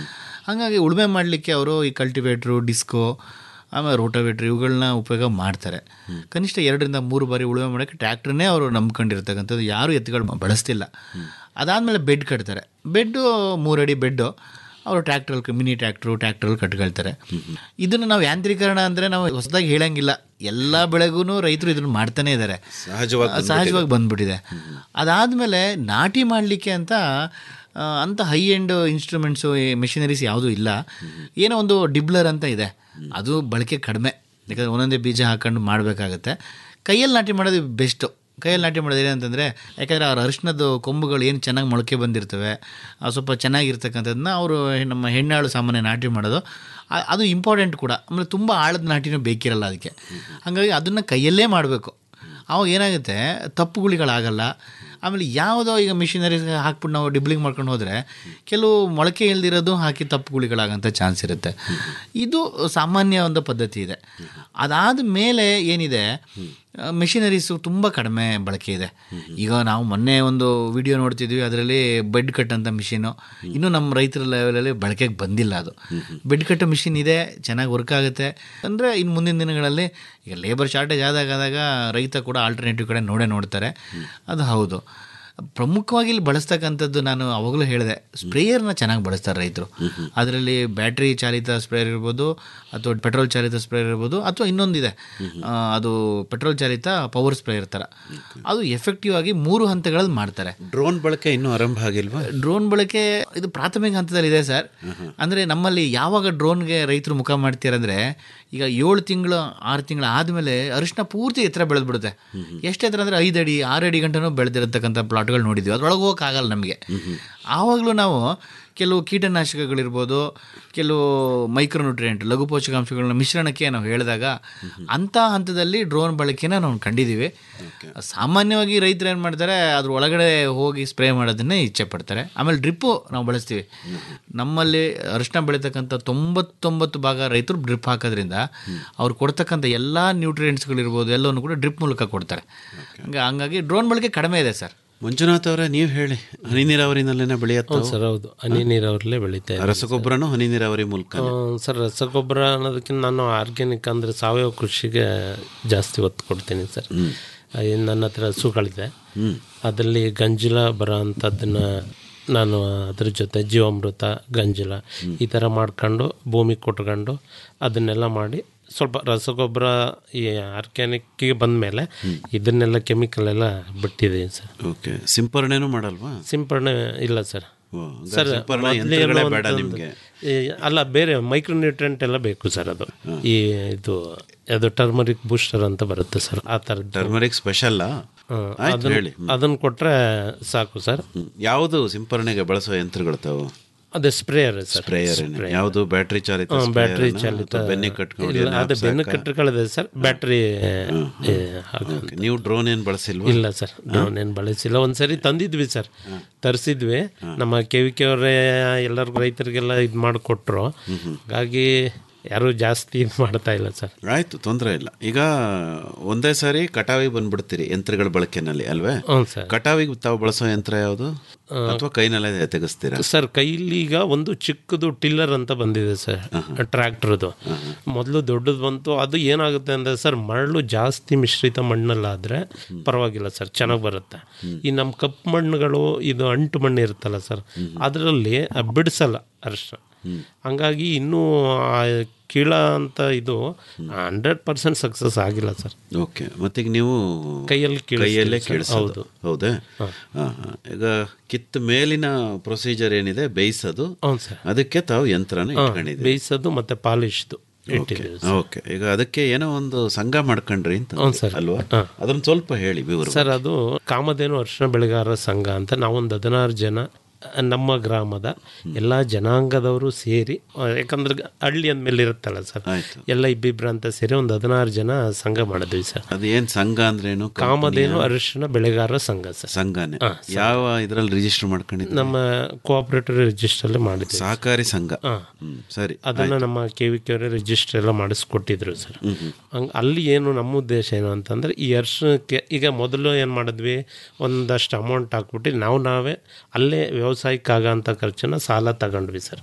ಹಾಗಾಗಿ ಉಳುಮೆ ಮಾಡಲಿಕ್ಕೆ ಅವರು ಈ ಕಲ್ಟಿವೇಟ್ರು ಡಿಸ್ಕೋ ಆಮೇಲೆ ರೋಟೋವೇಟ್ರ್ ಇವುಗಳನ್ನ ಉಪಯೋಗ ಮಾಡ್ತಾರೆ ಕನಿಷ್ಠ ಎರಡರಿಂದ ಮೂರು ಬಾರಿ ಉಳುಮೆ ಮಾಡೋಕ್ಕೆ ಟ್ರ್ಯಾಕ್ಟ್ರನ್ನೇ ಅವರು ನಂಬ್ಕೊಂಡಿರ್ತಕ್ಕಂಥದ್ದು ಯಾರು ಎತ್ತುಗಳು ಬಳಸ್ತಿಲ್ಲ ಅದಾದಮೇಲೆ ಬೆಡ್ ಕಟ್ತಾರೆ ಬೆಡ್ಡು ಮೂರಡಿ ಬೆಡ್ಡು ಅವರು ಟ್ರ್ಯಾಕ್ಟ್ರಲ್ಲಿ ಮಿನಿ ಟ್ರ್ಯಾಕ್ಟ್ರು ಟ್ರ್ಯಾಕ್ಟ್ರಲ್ಲಿ ಕಟ್ಕೊಳ್ತಾರೆ ಇದನ್ನು ನಾವು ಯಾಂತ್ರೀಕರಣ ಅಂದರೆ ನಾವು ಹೊಸದಾಗಿ ಹೇಳಂಗಿಲ್ಲ ಎಲ್ಲ ಬೆಳೆಗೂ ರೈತರು ಇದನ್ನು ಮಾಡ್ತಾನೆ ಇದ್ದಾರೆ ಸಹಜವಾಗಿ ಸಹಜವಾಗಿ ಬಂದ್ಬಿಟ್ಟಿದೆ ಅದಾದಮೇಲೆ ನಾಟಿ ಮಾಡಲಿಕ್ಕೆ ಅಂತ ಆ, ಅಂಥ ಹೈ ಎಂಡ್ ಇನ್ಸ್ಟ್ರೂಮೆಂಟ್ಸು ಮೆಷಿನರೀಸ್ ಯಾವುದೂ ಇಲ್ಲ ಏನೋ ಒಂದು ಡಿಬ್ಲರ್ ಅಂತ ಇದೆ ಅದು ಬಳಕೆ ಕಡಿಮೆ ಯಾಕಂದರೆ ಒಂದೊಂದೇ ಬೀಜ ಹಾಕೊಂಡು ಮಾಡಬೇಕಾಗತ್ತೆ ಕೈಯಲ್ಲಿ ನಾಟಿ ಮಾಡೋದು ಬೆಸ್ಟು ಕೈಯಲ್ಲಿ ನಾಟಿ ಮಾಡೋದು ಏನಂತಂದರೆ ಯಾಕಂದರೆ ಅವ್ರ ಅರಿಶಿನದ ಕೊಂಬುಗಳು ಏನು ಚೆನ್ನಾಗಿ ಮೊಳಕೆ ಬಂದಿರ್ತವೆ ಆ ಸ್ವಲ್ಪ ಚೆನ್ನಾಗಿರ್ತಕ್ಕಂಥದ್ದನ್ನ ಅವರು ನಮ್ಮ ಹೆಣ್ಣಾಳು ಸಾಮಾನ್ಯ ನಾಟಿ ಮಾಡೋದು ಆ- ಅದು ಇಂಪಾರ್ಟೆಂಟ್ ಕೂಡ ಆಮೇಲೆ ತುಂಬ ಆಳದ ನಾಟಿನೂ ಬೇಕಿರಲ್ಲ ಅದಕ್ಕೆ ಹಾಗಾಗಿ ಅದನ್ನು ಕೈಯಲ್ಲೇ ಮಾಡಬೇಕು ಅವಾಗ ಏನಾಗುತ್ತೆ ತಪ್ಪುಗಳಿಗಳಾಗಲ್ಲ ಆಮೇಲೆ ಯಾವುದೋ ಈಗ ಮಿಷಿನರಿ ಹಾಕ್ಬಿಟ್ಟು ನಾವು ಡಿಬ್ಲಿಂಗ್ ಮಾಡ್ಕೊಂಡು ಹೋದರೆ ಕೆಲವು ಮೊಳಕೆ ಇಲ್ದಿರೋದು ಹಾಕಿ ತಪ್ಪುಗಳಿಗಳಾಗಂಥ ಚಾನ್ಸ್ ಇರುತ್ತೆ ಇದು ಸಾಮಾನ್ಯ ಒಂದು ಪದ್ಧತಿ ಇದೆ ಅದಾದ ಮೇಲೆ ಏನಿದೆ ಮೆಷಿನರೀಸು ತುಂಬ ಕಡಿಮೆ ಬಳಕೆ ಇದೆ ಈಗ ನಾವು ಮೊನ್ನೆ ಒಂದು ವಿಡಿಯೋ ನೋಡ್ತಿದ್ವಿ ಅದರಲ್ಲಿ ಬೆಡ್ ಕಟ್ ಅಂತ ಮಿಷಿನು ಇನ್ನೂ ನಮ್ಮ ರೈತರ ಲೆವೆಲಲ್ಲಿ ಬಳಕೆಗೆ ಬಂದಿಲ್ಲ ಅದು ಬೆಡ್ ಕಟ್ ಮಿಷಿನ್ ಇದೆ ಚೆನ್ನಾಗಿ ವರ್ಕ್ ಆಗುತ್ತೆ ಅಂದರೆ ಇನ್ನು ಮುಂದಿನ ದಿನಗಳಲ್ಲಿ ಈಗ ಲೇಬರ್ ಶಾರ್ಟೇಜ್ ಆದಾಗ ಆದಾಗ ರೈತ ಕೂಡ ಆಲ್ಟರ್ನೇಟಿವ್ ಕಡೆ ನೋಡೇ ನೋಡ್ತಾರೆ ಅದು ಹೌದು ಪ್ರಮುಖವಾಗಿ ಇಲ್ಲಿ ಬಳಸ್ತಕ್ಕಂಥದ್ದು ನಾನು ಅವಾಗಲೂ ಹೇಳಿದೆ ಸ್ಪ್ರೇಯರ್ನ ಚೆನ್ನಾಗಿ ಬಳಸ್ತಾರೆ ರೈತರು ಅದರಲ್ಲಿ ಬ್ಯಾಟ್ರಿ ಚಾಲಿತ ಸ್ಪ್ರೇಯರ್ ಇರ್ಬೋದು ಅಥವಾ ಪೆಟ್ರೋಲ್ ಚಾಲಿತ ಸ್ಪ್ರೇಯರ್ ಇರ್ಬೋದು ಅಥವಾ ಇನ್ನೊಂದಿದೆ ಆ, ಅದು ಪೆಟ್ರೋಲ್ ಚಾಲಿತ ಪವರ್ ಸ್ಪ್ರೇಯರ್ ಥರ ಅದು ಎಫೆಕ್ಟಿವ್ ಆಗಿ ಮೂರು ಹಂತಗಳಲ್ಲಿ ಮಾಡ್ತಾರೆ ಡ್ರೋನ್ ಬಳಕೆ ಇನ್ನೂ ಆರಂಭ ಆಗಿಲ್ವಾ ಡ್ರೋನ್ ಬಳಕೆ ಇದು ಪ್ರಾಥಮಿಕ ಹಂತದಲ್ಲಿದೆ ಸರ್ ಅಂದರೆ ನಮ್ಮಲ್ಲಿ ಯಾವಾಗ ಡ್ರೋನ್ಗೆ ರೈತರು ಮುಖ ಮಾಡ್ತೀರಂದ್ರೆ ಈಗ ಏಳು ತಿಂಗಳು ಆರು ತಿಂಗಳು ಆದಮೇಲೆ ಅರಿಶಿನ ಪೂರ್ತಿ ಎತ್ತರ ಬೆಳೆದ್ಬಿಡುತ್ತೆ ಎಷ್ಟು ಎತ್ತರ ಅಂದರೆ ಐದು ಅಡಿ ಆರು ಅಡಿ ಗಂಟನೂ ಬೆಳೆದಿರತಕ್ಕಂಥ ಪ್ಲಾಟ್ಗಳು ನೋಡಿದ್ವಿ ಅದ್ರೊಳಗೆ ಹೋಗೋಕ್ಕಾಗಲ್ಲ ನಮಗೆ ಆವಾಗಲೂ ನಾವು ಕೆಲವು ಕೀಟನಾಶಕಗಳಿರ್ಬೋದು ಕೆಲವು ಮೈಕ್ರೋನ್ಯೂಟ್ರಿಯೆಂಟ್ ಲಘು ಪೋಷಕಾಂಶಗಳನ್ನ ಮಿಶ್ರಣಕ್ಕೆ ನಾವು ಹೇಳಿದಾಗ ಅಂಥ ಹಂತದಲ್ಲಿ ಡ್ರೋನ್ ಬಳಕೆನ ನಾವು ಕಂಡಿದ್ದೀವಿ ಸಾಮಾನ್ಯವಾಗಿ ರೈತರು ಏನು ಮಾಡ್ತಾರೆ ಅದ್ರ ಒಳಗಡೆ ಹೋಗಿ ಸ್ಪ್ರೇ ಮಾಡೋದನ್ನೇ ಇಚ್ಛೆ ಪಡ್ತಾರೆ ಆಮೇಲೆ ಡ್ರಿಪ್ಪು ನಾವು ಬಳಸ್ತೀವಿ ನಮ್ಮಲ್ಲಿ ಅರಿಶಿನ ಬೆಳೀತಕ್ಕಂಥ ತೊಂಬತ್ತೊಂಬತ್ತು ಭಾಗ ರೈತರು ಡ್ರಿಪ್ ಹಾಕೋದ್ರಿಂದ ಅವ್ರು ಕೊಡ್ತಕ್ಕಂಥ ಎಲ್ಲ ನ್ಯೂಟ್ರಿಯೆಂಟ್ಸ್ಗಳಿರ್ಬೋದು ಎಲ್ಲವನ್ನು ಕೂಡ ಡ್ರಿಪ್ ಮೂಲಕ ಕೊಡ್ತಾರೆ ಹಂಗ ಹಂಗಾಗಿ ಡ್ರೋನ್ ಬಳಕೆ ಕಡಿಮೆ ಇದೆ ಸರ್ ಮಂಜುನಾಥ್ ಅವರೇ ನೀವು ಹೇಳಿ ಹನಿ ನೀರಾವರಿನಲ್ಲೇನೆ ಬೆಳೆಯತ್ತ ಹೌದು ಸರ್ ಹೌದು ಹನಿ ನೀರಾವರಿಲೇ ಬೆಳೀತಾ ಇದ್ದೀವಿ. ರಸಗೊಬ್ಬರನೂ ಹನಿ ನೀರಾವರಿ ಮೂಲಕ ಆ, ಸರ್ ರಸಗೊಬ್ಬರ ಅನ್ನೋದಕ್ಕಿಂತ ನಾನು ಆರ್ಗ್ಯಾನಿಕ್ ಅಂದರೆ ಸಾವಯವ ಕೃಷಿಗೆ ಜಾಸ್ತಿ ಒತ್ತು ಕೊಡ್ತೀನಿ ಸರ್ ಆ, ಇನ್ನು ನನ್ನ ಹತ್ರ ಹಸುಗಳಿದೆ ಅದರಲ್ಲಿ ಗಂಜಲ ಬರೋ ಅಂಥದ್ದನ್ನ ನಾನು ಅದ್ರ ಜೊತೆ ಜೀವಾಮೃತ ಗಂಜಲ ಈ ಥರ ಮಾಡ್ಕೊಂಡು ಭೂಮಿ ಕೊಟ್ಕೊಂಡು ಅದನ್ನೆಲ್ಲ ಮಾಡಿ ಸ್ವಲ್ಪ ರಸಗೊಬ್ಬರ ಈ ಆರ್ಗ್ಯಾನಿಕ್ಗೆ ಬಂದ ಮೇಲೆ ಇದನ್ನೆಲ್ಲ ಕೆಮಿಕಲ್ ಎಲ್ಲ ಬಿಟ್ಟಿದ್ದೀನಿ ಸರ್ ಓಕೆ ಸಿಂಪರಣೆನೂ ಮಾಡಲ್ವಾ ಸಿಂಪರಣೆ ಇಲ್ಲ ಸರ್ ಓ, ಹಂಗಾರೆ ಸರ್ ಸಿಂಪರಣೆ ಮೊದ್ಲು ಯಂತ್ರಗಳೇ ಏನು ಬೇಡ ಅಂತಂದ್ರೆ- ನಿಮ್ಗೆ. ಈ ಅಲ್ಲ ಬೇರೆ ಮೈಕ್ರೋನ್ಯೂಟ್ರೆಂಟ್ ಎಲ್ಲ ಬೇಕು ಸರ್ ಅದು ಈ ಇದು ಅದು ಟರ್ಮರಿಕ್ ಬೂಸ್ಟರ್ ಅಂತ ಬರುತ್ತೆ ಸರ್ ಆ ಥರದ್ದು ಟರ್ಮರಿಕ್ ಸ್ಪೆಷಲ್ ಆಯ್ತು ಅದನ್ನ ಹೇಳಿ ಅದನ್ನ ಕೊಟ್ರೆ ಸಾಕು ಸರ್ ಯಾವುದು ಸಿಂಪರಣೆಗೆ ಬಳಸೋ ಯಂತ್ರಗಳು ತಾವು ಅದೇ ಸ್ಪ್ರೇಯರ್ ಸರ್ ಸ್ಪ್ರೇಯರ್ ಯಾವುದು ಬ್ಯಾಟ್ರಿ ಚಾಲಿತ ಬ್ಯಾಟ್ರಿ sprayer ನ ಚಾಲಿತ ಅಥವಾ ಬೆನ್ನಿಗೆ ಕಟ್ಕೊಂಡು ಇಲ್ಲ ಏನು ಅದೇ ಬೆನ್ನು ಹಾಕ್ಸಾಕ? ಕಟ್ಟುಗಳಿದೆ ಸರ್ ಬ್ಯಾಟ್ರಿ Okay. ನೀವು ಡ್ರೋನ್ ಏನು ಬಳಸಿಲ್ವಾ ಇಲ್ಲ ಸರ್ ಡ್ರೋನ್ ಏನು ಬಳಸಿಲ್ಲ ಒಂದ್ಸರಿ ತಂದಿದ್ವಿ ಸರ್ ತರಿಸಿದ್ವಿ ನಮ್ಮ ಕೆ ವಿ ಕೆ ಅವರೇ ಎಲ್ಲರಿಗೂ ರೈತರಿಗೆಲ್ಲ ಇದು ಮಾಡಿಕೊಟ್ರು ಹಾಗಾಗಿ ಯಾರು ಜಾಸ್ತಿ ಇದು ಮಾಡ್ತಾ ಇಲ್ಲ ಸರ್ ಆಯ್ತು ತೊಂದರೆ ಇಲ್ಲ ಈಗ ಒಂದೇ ಸಾರಿ ಕಟಾವಿಗೆ ಬಂದ್ಬಿಡ್ತೀರಿ ಯಂತ್ರಗಳ ಬಳಕೆನಲ್ಲಿ ಅಲ್ವೇ ಹ್ಞೂ ಸರ್ ಕಟಾವಿಗೆ ತಾವು ಬಳಸೋ ಯಂತ್ರ ಯಾವುದು ಅಥವಾ ಕೈನಲ್ಲೇ ತೆಗೆಸ್ತೀರಾ ಸರ್ ಕೈಲಿ ಈಗ ಒಂದು ಚಿಕ್ಕದು ಟಿಲ್ಲರ್ ಅಂತ ಬಂದಿದೆ ಸರ್ ಟ್ರ್ಯಾಕ್ಟರ್ದು ಮೊದಲು ದೊಡ್ಡದು ಬಂತು ಅದು ಏನಾಗುತ್ತೆ ಅಂದರೆ ಸರ್ ಮರಳು ಜಾಸ್ತಿ ಮಿಶ್ರಿತ ಮಣ್ಣಲ್ಲಾದರೆ ಪರವಾಗಿಲ್ಲ ಸರ್ ಚೆನ್ನಾಗಿ ಬರುತ್ತೆ ಈ ನಮ್ಮ ಕಪ್ಪು ಮಣ್ಣುಗಳು ಇದು ಅಂಟು ಮಣ್ಣು ಇರುತ್ತಲ್ಲ ಸರ್ ಅದರಲ್ಲಿ ಬಿಡಿಸಲ್ಲ ಅರಿಶಿನ ಹಂಗಾಗಿ ಇನ್ನೂ ಆ ಕೀಳ ಅಂತ ಇದು ಹಂಡ್ರೆಡ್ ಪರ್ಸೆಂಟ್ ಸಕ್ಸಸ್ ಆಗಿಲ್ಲ ಸರ್ ಓಕೆ ಮತ್ತೀಗ ನೀವು ಕೈಯಲ್ಲಿ ಕೀಳಿಸ್ತೀವಿ ಕೈಯಲ್ಲೇ ಸರ್. ಕೀಳಿಸೋದು ಹೌದು. ಹೌದೇ ಹಾ, ಹಾ. ಈಗ ಕಿತ್ತ ಮೇಲಿನ ಪ್ರೊಸೀಜರ್ ಏನಿದೆ ಬೇಯಿಸೋದು ಹೌದು ಸರ್ ಅದಕ್ಕೆ ತಾವು ಯಂತ್ರನ ಇಟ್ಕೊಂಡಿದ್ದೀರಿ ಬೇಯಿಸೋದು ಮತ್ತೆ ಪಾಲಿಶ್ದು ಇಟ್ಟಿದ್ದೀವಿ ಓಕೆ ಈಗ ಅದಕ್ಕೆ ಏನೋ ಒಂದು ಸಂಘ ಮಾಡ್ಕೊಂಡ್ರಿ ಅಂತ ಹೌದು ಸರ್. ಅಲ್ವಾ ಹಾ. ಅದನ್ನ ಸ್ವಲ್ಪ ಹೇಳಿ ವಿವರ ಸರ್ ಅದು ಕಾಮಧೇನು ಅರ್ಶಿನ ಬೆಳೆಗಾರರ ಸಂಘ ಅಂತ ನಾವೊಂದು ಹದಿನಾರು ಜನ ನಮ್ಮ ಗ್ರಾಮದ ಎಲ್ಲ ಜನಾಂಗದವರು ಸೇರಿ ಆ, ಯಾಕಂದ್ರೆ ಹಳ್ಳಿ ಅಂದಮೇಲೆ ಇರುತ್ತಲ್ಲ ಸರ್ ಆಯ್ತು. ಎಲ್ಲ ಇಬ್ಬಿಬ್ರು ಅಂತ ಸೇರಿ ಒಂದು ಹದಿನಾರು ಜನ ಸಂಘ ಮಾಡಿದ್ವಿ ಸರ್ ಅದು ಏನ್ ಸಂಘ ಅಂದ್ರೇನು ಕಾಮಧೇನು ಅರಿಶಿನ ಬೆಳೆಗಾರರ ಸಂಘ ಸರ್ ಸಂಘನೇ ಯಾವ ಇದ್ರಲ್ಲಿ ರಿಜಿಸ್ಟರ್ ಮಾಡ್ಕೊಂಡಿದ್ದೀರಿ ನಮ್ಮ ಕೋಆಪರೇಟಿವ್ ರಿಜಿಸ್ಟ್ರಲ್ಲಿ ಮಾಡಿದ್ವಿ ಸಹಕಾರಿ ಸಂಘ ಹ್ಮ್ ಸರಿ ಅದನ್ನ ನಮ್ಮ ಕೆ ವಿ ಕೆ ಅವರೇ ರಿಜಿಸ್ಟರ್ ಎಲ್ಲ ಮಾಡಿಸ್ಕೊಟ್ಟಿದ್ರು ಸರ್ ಹಂಗೆ ಅಲ್ಲಿ ಏನು ನಮ್ಮ ಉದ್ದೇಶ ಏನು ಅಂತಂದ್ರೆ ಈ ಅರ್ಶನಕ್ಕೆ ಈಗ ಮೊದಲು ಏನು ಮಾಡಿದ್ವಿ ಒಂದಷ್ಟು ಅಮೌಂಟ್ ಹಾಕ್ಬಿಟ್ಟು ನಾವು ನಾವೇ ಅಲ್ಲೇ ವ್ಯವಸಾಯಕ್ಕೆ ಆಗೋಂಥ ಖರ್ಚನ್ನ ಸಾಲ ತಗೊಂಡ್ವಿ ಸರ್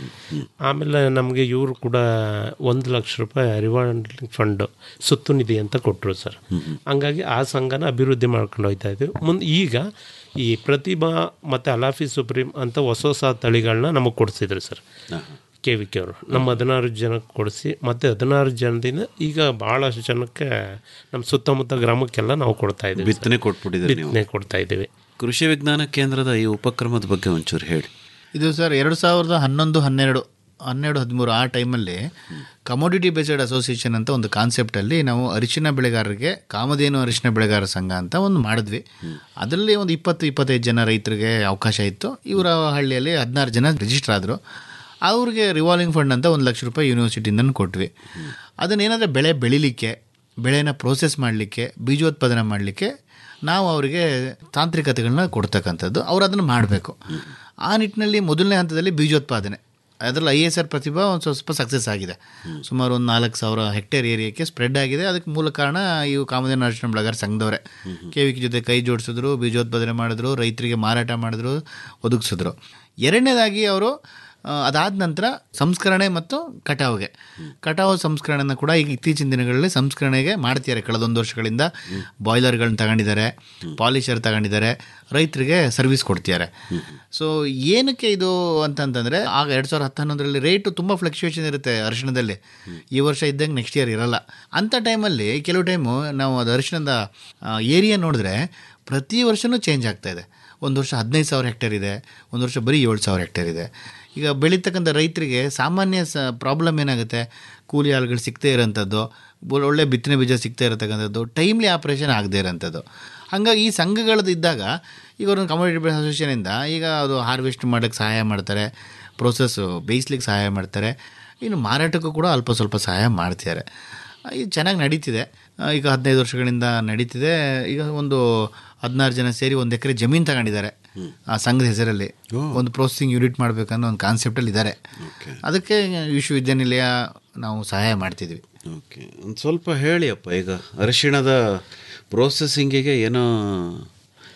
ಆಮೇಲೆ ನಮಗೆ ಇವರು ಕೂಡ ಒಂದು ಲಕ್ಷ ರೂಪಾಯಿ ರಿವಾಲ್ವಿಂಗ್ ಫಂಡ್ ಸುತ್ತು ನಿಧಿ ಅಂತ ಕೊಟ್ಟರು ಸರ್ ಹಂಗಾಗಿ ಆ ಸಂಘನ ಅಭಿವೃದ್ಧಿ ಮಾಡ್ಕೊಂಡು ಹೋಗ್ತಾ ಇದ್ವಿ ಮುಂದೆ ಈಗ ಈ ಪ್ರತಿಭಾ ಮತ್ತು ಅಲಾಫಿ ಸುಪ್ರೀಂ ಅಂತ ಹೊಸ ಹೊಸ ತಳಿಗಳನ್ನ ನಮಗೆ ಕೊಡಿಸಿದ್ರು ಸರ್ ಕೆ ವಿ ಕೆ ಅವರು ನಮ್ಮ ಹದಿನಾರು ಜನಕ್ಕೆ ಕೊಡಿಸಿ ಮತ್ತು ಹದಿನಾರು ಜನದಿಂದ ಈಗ ಭಾಳಷ್ಟು ಜನಕ್ಕೆ ನಮ್ಮ ಸುತ್ತಮುತ್ತ ಗ್ರಾಮಕ್ಕೆಲ್ಲ ನಾವು ಕೊಡ್ತಾ ಇದ್ದೀವಿ ಸರ್. ಬಿತ್ತನೆ ಕೊಟ್ಬಿಟ್ಟಿದ್ರಿ ನೀವು ಬಿತ್ತನೆ ಕೊಡ್ತಾ ಇದ್ದೀವಿ ಕೃಷಿ ವಿಜ್ಞಾನ ಕೇಂದ್ರದ ಈ ಉಪಕ್ರಮದ ಬಗ್ಗೆ ಒಂಚೂರು ಹೇಳಿ ಇದು ಸರ್ ಎರಡು ಸಾವಿರದ ಹನ್ನೊಂದು ಹನ್ನೆರಡು ಹನ್ನೆರಡು ಹದಿಮೂರು ಆ ಟೈಮಲ್ಲಿ ಕಮೋಡಿಟಿ ಬೇಸ್ಡ್ ಅಸೋಸಿಯೇಷನ್ ಅಂತ ಒಂದು ಕಾನ್ಸೆಪ್ಟಲ್ಲಿ ನಾವು ಅರಿಶಿನ ಬೆಳೆಗಾರರಿಗೆ ಕಾಮಧೇನು ಅರಿಶಿನ ಬೆಳೆಗಾರರ ಸಂಘ ಅಂತ ಒಂದು ಮಾಡಿದ್ವಿ ಅದರಲ್ಲಿ ಒಂದು ಇಪ್ಪತ್ತು ಇಪ್ಪತ್ತೈದು ಜನ ರೈತರಿಗೆ ಅವಕಾಶ ಇತ್ತು ಇವರ ಹಳ್ಳಿಯಲ್ಲಿ ಹದಿನಾರು ಜನ ರಿಜಿಸ್ಟರ್ ಆದರು ಅವ್ರಿಗೆ ರಿವಾಲ್ವಿಂಗ್ ಫಂಡ್ ಅಂತ ಒಂದು ಲಕ್ಷ ರೂಪಾಯಿ ಯೂನಿವರ್ಸಿಟಿಯಿಂದ ಕೊಟ್ವಿ ಅದನ್ನೇನಾದರೆ ಬೆಳೆ ಬೆಳಿಲಿಕ್ಕೆ ಬೆಳೆನ ಪ್ರೋಸೆಸ್ ಮಾಡಲಿಕ್ಕೆ ಬೀಜೋತ್ಪಾದನೆ ಮಾಡಲಿಕ್ಕೆ ನಾವು ಅವರಿಗೆ ತಾಂತ್ರಿಕತೆಗಳನ್ನ ಕೊಡ್ತಕ್ಕಂಥದ್ದು ಅವ್ರು ಅದನ್ನು ಮಾಡಬೇಕು ಆ ನಿಟ್ಟಿನಲ್ಲಿ ಮೊದಲನೇ ಹಂತದಲ್ಲಿ ಬೀಜೋತ್ಪಾದನೆ ಅದರಲ್ಲಿ ಐ ಎಸ್ ಆರ್ ಪ್ರತಿಭಾ ಒಂದು ಸ್ವಲ್ಪ ಸಕ್ಸಸ್ ಆಗಿದೆ ಸುಮಾರು ಒಂದು ನಾಲ್ಕು ಸಾವಿರ ಹೆಕ್ಟೇರ್ ಏರಿಯಾಕ್ಕೆ ಸ್ಪ್ರೆಡ್ ಆಗಿದೆ ಅದಕ್ಕೆ ಮೂಲ ಕಾರಣ ಇವು ಕಾಮಧೇನು ಅರ್ಶನ ಬೆಳೆಗಾರ ಸಂಘದವರೇ ಕೆ ವಿ ಜೊತೆ ಕೈ ಜೋಡಿಸಿದ್ರು ಬೀಜೋತ್ಪಾದನೆ ಮಾಡಿದ್ರು ರೈತರಿಗೆ ಮಾರಾಟ ಮಾಡಿದ್ರು ಒದಗಿಸಿದ್ರು ಎರಡನೇದಾಗಿ ಅವರು ಅದಾದ ನಂತರ ಸಂಸ್ಕರಣೆ ಮತ್ತು ಕಟಾವಿಗೆ ಕಟಾವು ಸಂಸ್ಕರಣೆನ ಕೂಡ ಈಗ ಇತ್ತೀಚಿನ ದಿನಗಳಲ್ಲಿ ಸಂಸ್ಕರಣೆಗೆ ಮಾಡ್ತಿದ್ದಾರೆ ಕಳೆದೊಂದು ವರ್ಷಗಳಿಂದ ಬಾಯ್ಲರ್ಗಳನ್ನ ತಗೊಂಡಿದ್ದಾರೆ ಪಾಲಿಷರ್ ತಗೊಂಡಿದ್ದಾರೆ ರೈತರಿಗೆ ಸರ್ವಿಸ್ ಕೊಡ್ತಿದ್ದಾರೆ ಸೊ ಏನಕ್ಕೆ ಇದು ಅಂತಂತಂದರೆ ಆಗ ಎರಡು ಸಾವಿರದ ಹತ್ತೊಂದರಲ್ಲಿ ರೇಟು ತುಂಬ ಫ್ಲಕ್ಚುಯೇಷನ್ ಇರುತ್ತೆ ಅರಿಶಿಣದಲ್ಲಿ ಈ ವರ್ಷ ಇದ್ದಂಗೆ ನೆಕ್ಸ್ಟ್ ಇಯರ್ ಇರಲ್ಲ ಅಂಥ ಟೈಮಲ್ಲಿ ಕೆಲವು ಟೈಮು ನಾವು ಅದು ಅರಿಶಿಣದ ಏರಿಯಾ ನೋಡಿದ್ರೆ ಪ್ರತಿ ವರ್ಷವೂ ಚೇಂಜ್ ಆಗ್ತಾ ಇದೆ ಒಂದು ವರ್ಷ ಹದಿನೈದು ಸಾವಿರ ಹೆಕ್ಟೇರ್ ಇದೆ ಒಂದು ವರ್ಷ ಬರೀ ಏಳು ಸಾವಿರ ಹೆಕ್ಟೇರ್ ಇದೆ ಈಗ ಬೆಳೀತಕ್ಕಂಥ ರೈತರಿಗೆ ಸಾಮಾನ್ಯ ಸ ಪ್ರಾಬ್ಲಮ್ ಏನಾಗುತ್ತೆ ಕೂಲಿ ಆಳುಗಳು ಸಿಗ್ತೇ ಇರೋಂಥದ್ದು ಬೊ- ಒಳ್ಳೆ ಬಿತ್ತನೆ ಬೀಜ ಸಿಗ್ತಾ ಇರತಕ್ಕಂಥದ್ದು ಟೈಮ್ಲಿ ಆಪ್ರೇಷನ್ ಆಗದೇ ಇರೋಂಥದ್ದು ಹಾಗಾಗಿ ಈ ಸಂಘಗಳದ್ದು ಇದ್ದಾಗ ಈಗ ಒಂದು ಕಮ್ಯುನಿಟಿ ಬೇಸ್ ಅಸೋಸಿಯೇಷನಿಂದ ಈಗ ಅದು ಹಾರ್ವೆಸ್ಟ್ ಮಾಡೋಕ್ಕೆ ಸಹಾಯ ಮಾಡ್ತಾರೆ ಪ್ರೋಸೆಸ್ಸು ಬೇಯಿಸ್ಲಿಕ್ಕೆ ಸಹಾಯ ಮಾಡ್ತಾರೆ ಇನ್ನು ಮಾರಾಟಕ್ಕೂ ಕೂಡ ಅಲ್ಪ ಸ್ವಲ್ಪ ಸಹಾಯ ಮಾಡ್ತಿದ್ದಾರೆ ಇದು ಚೆನ್ನಾಗಿ ನಡೀತಿದೆ ಆ, ಈಗ ಹದಿನೈದು ವರ್ಷಗಳಿಂದ ನಡೀತಿದೆ ಈಗ ಒಂದು ಹದಿನಾರು ಜನ ಸೇರಿ ಒಂದು ಎಕರೆ ಜಮೀನು ತಗೊಂಡಿದ್ದಾರೆ ಆ ಸಂಘದ ಹೆಸರಲ್ಲಿ ಒಂದು ಪ್ರೊಸೆಸಿಂಗ್ ಯೂನಿಟ್ ಮಾಡಬೇಕನ್ನೋ ಒಂದು ಕಾನ್ಸೆಪ್ಟಲ್ಲಿ ಇದ್ದಾರೆ ಅದಕ್ಕೆ ವಿಶ್ವವಿದ್ಯಾನಿಲಯ ನಾವು ಸಹಾಯ ಮಾಡ್ತಿದ್ವಿ ಓಕೆ ಒಂದು ಸ್ವಲ್ಪ ಹೇಳಿ ಅಪ್ಪ ಈಗ ಅರಿಶಿಣದ ಪ್ರೋಸೆಸಿಂಗಿಗೆ ಏನೋ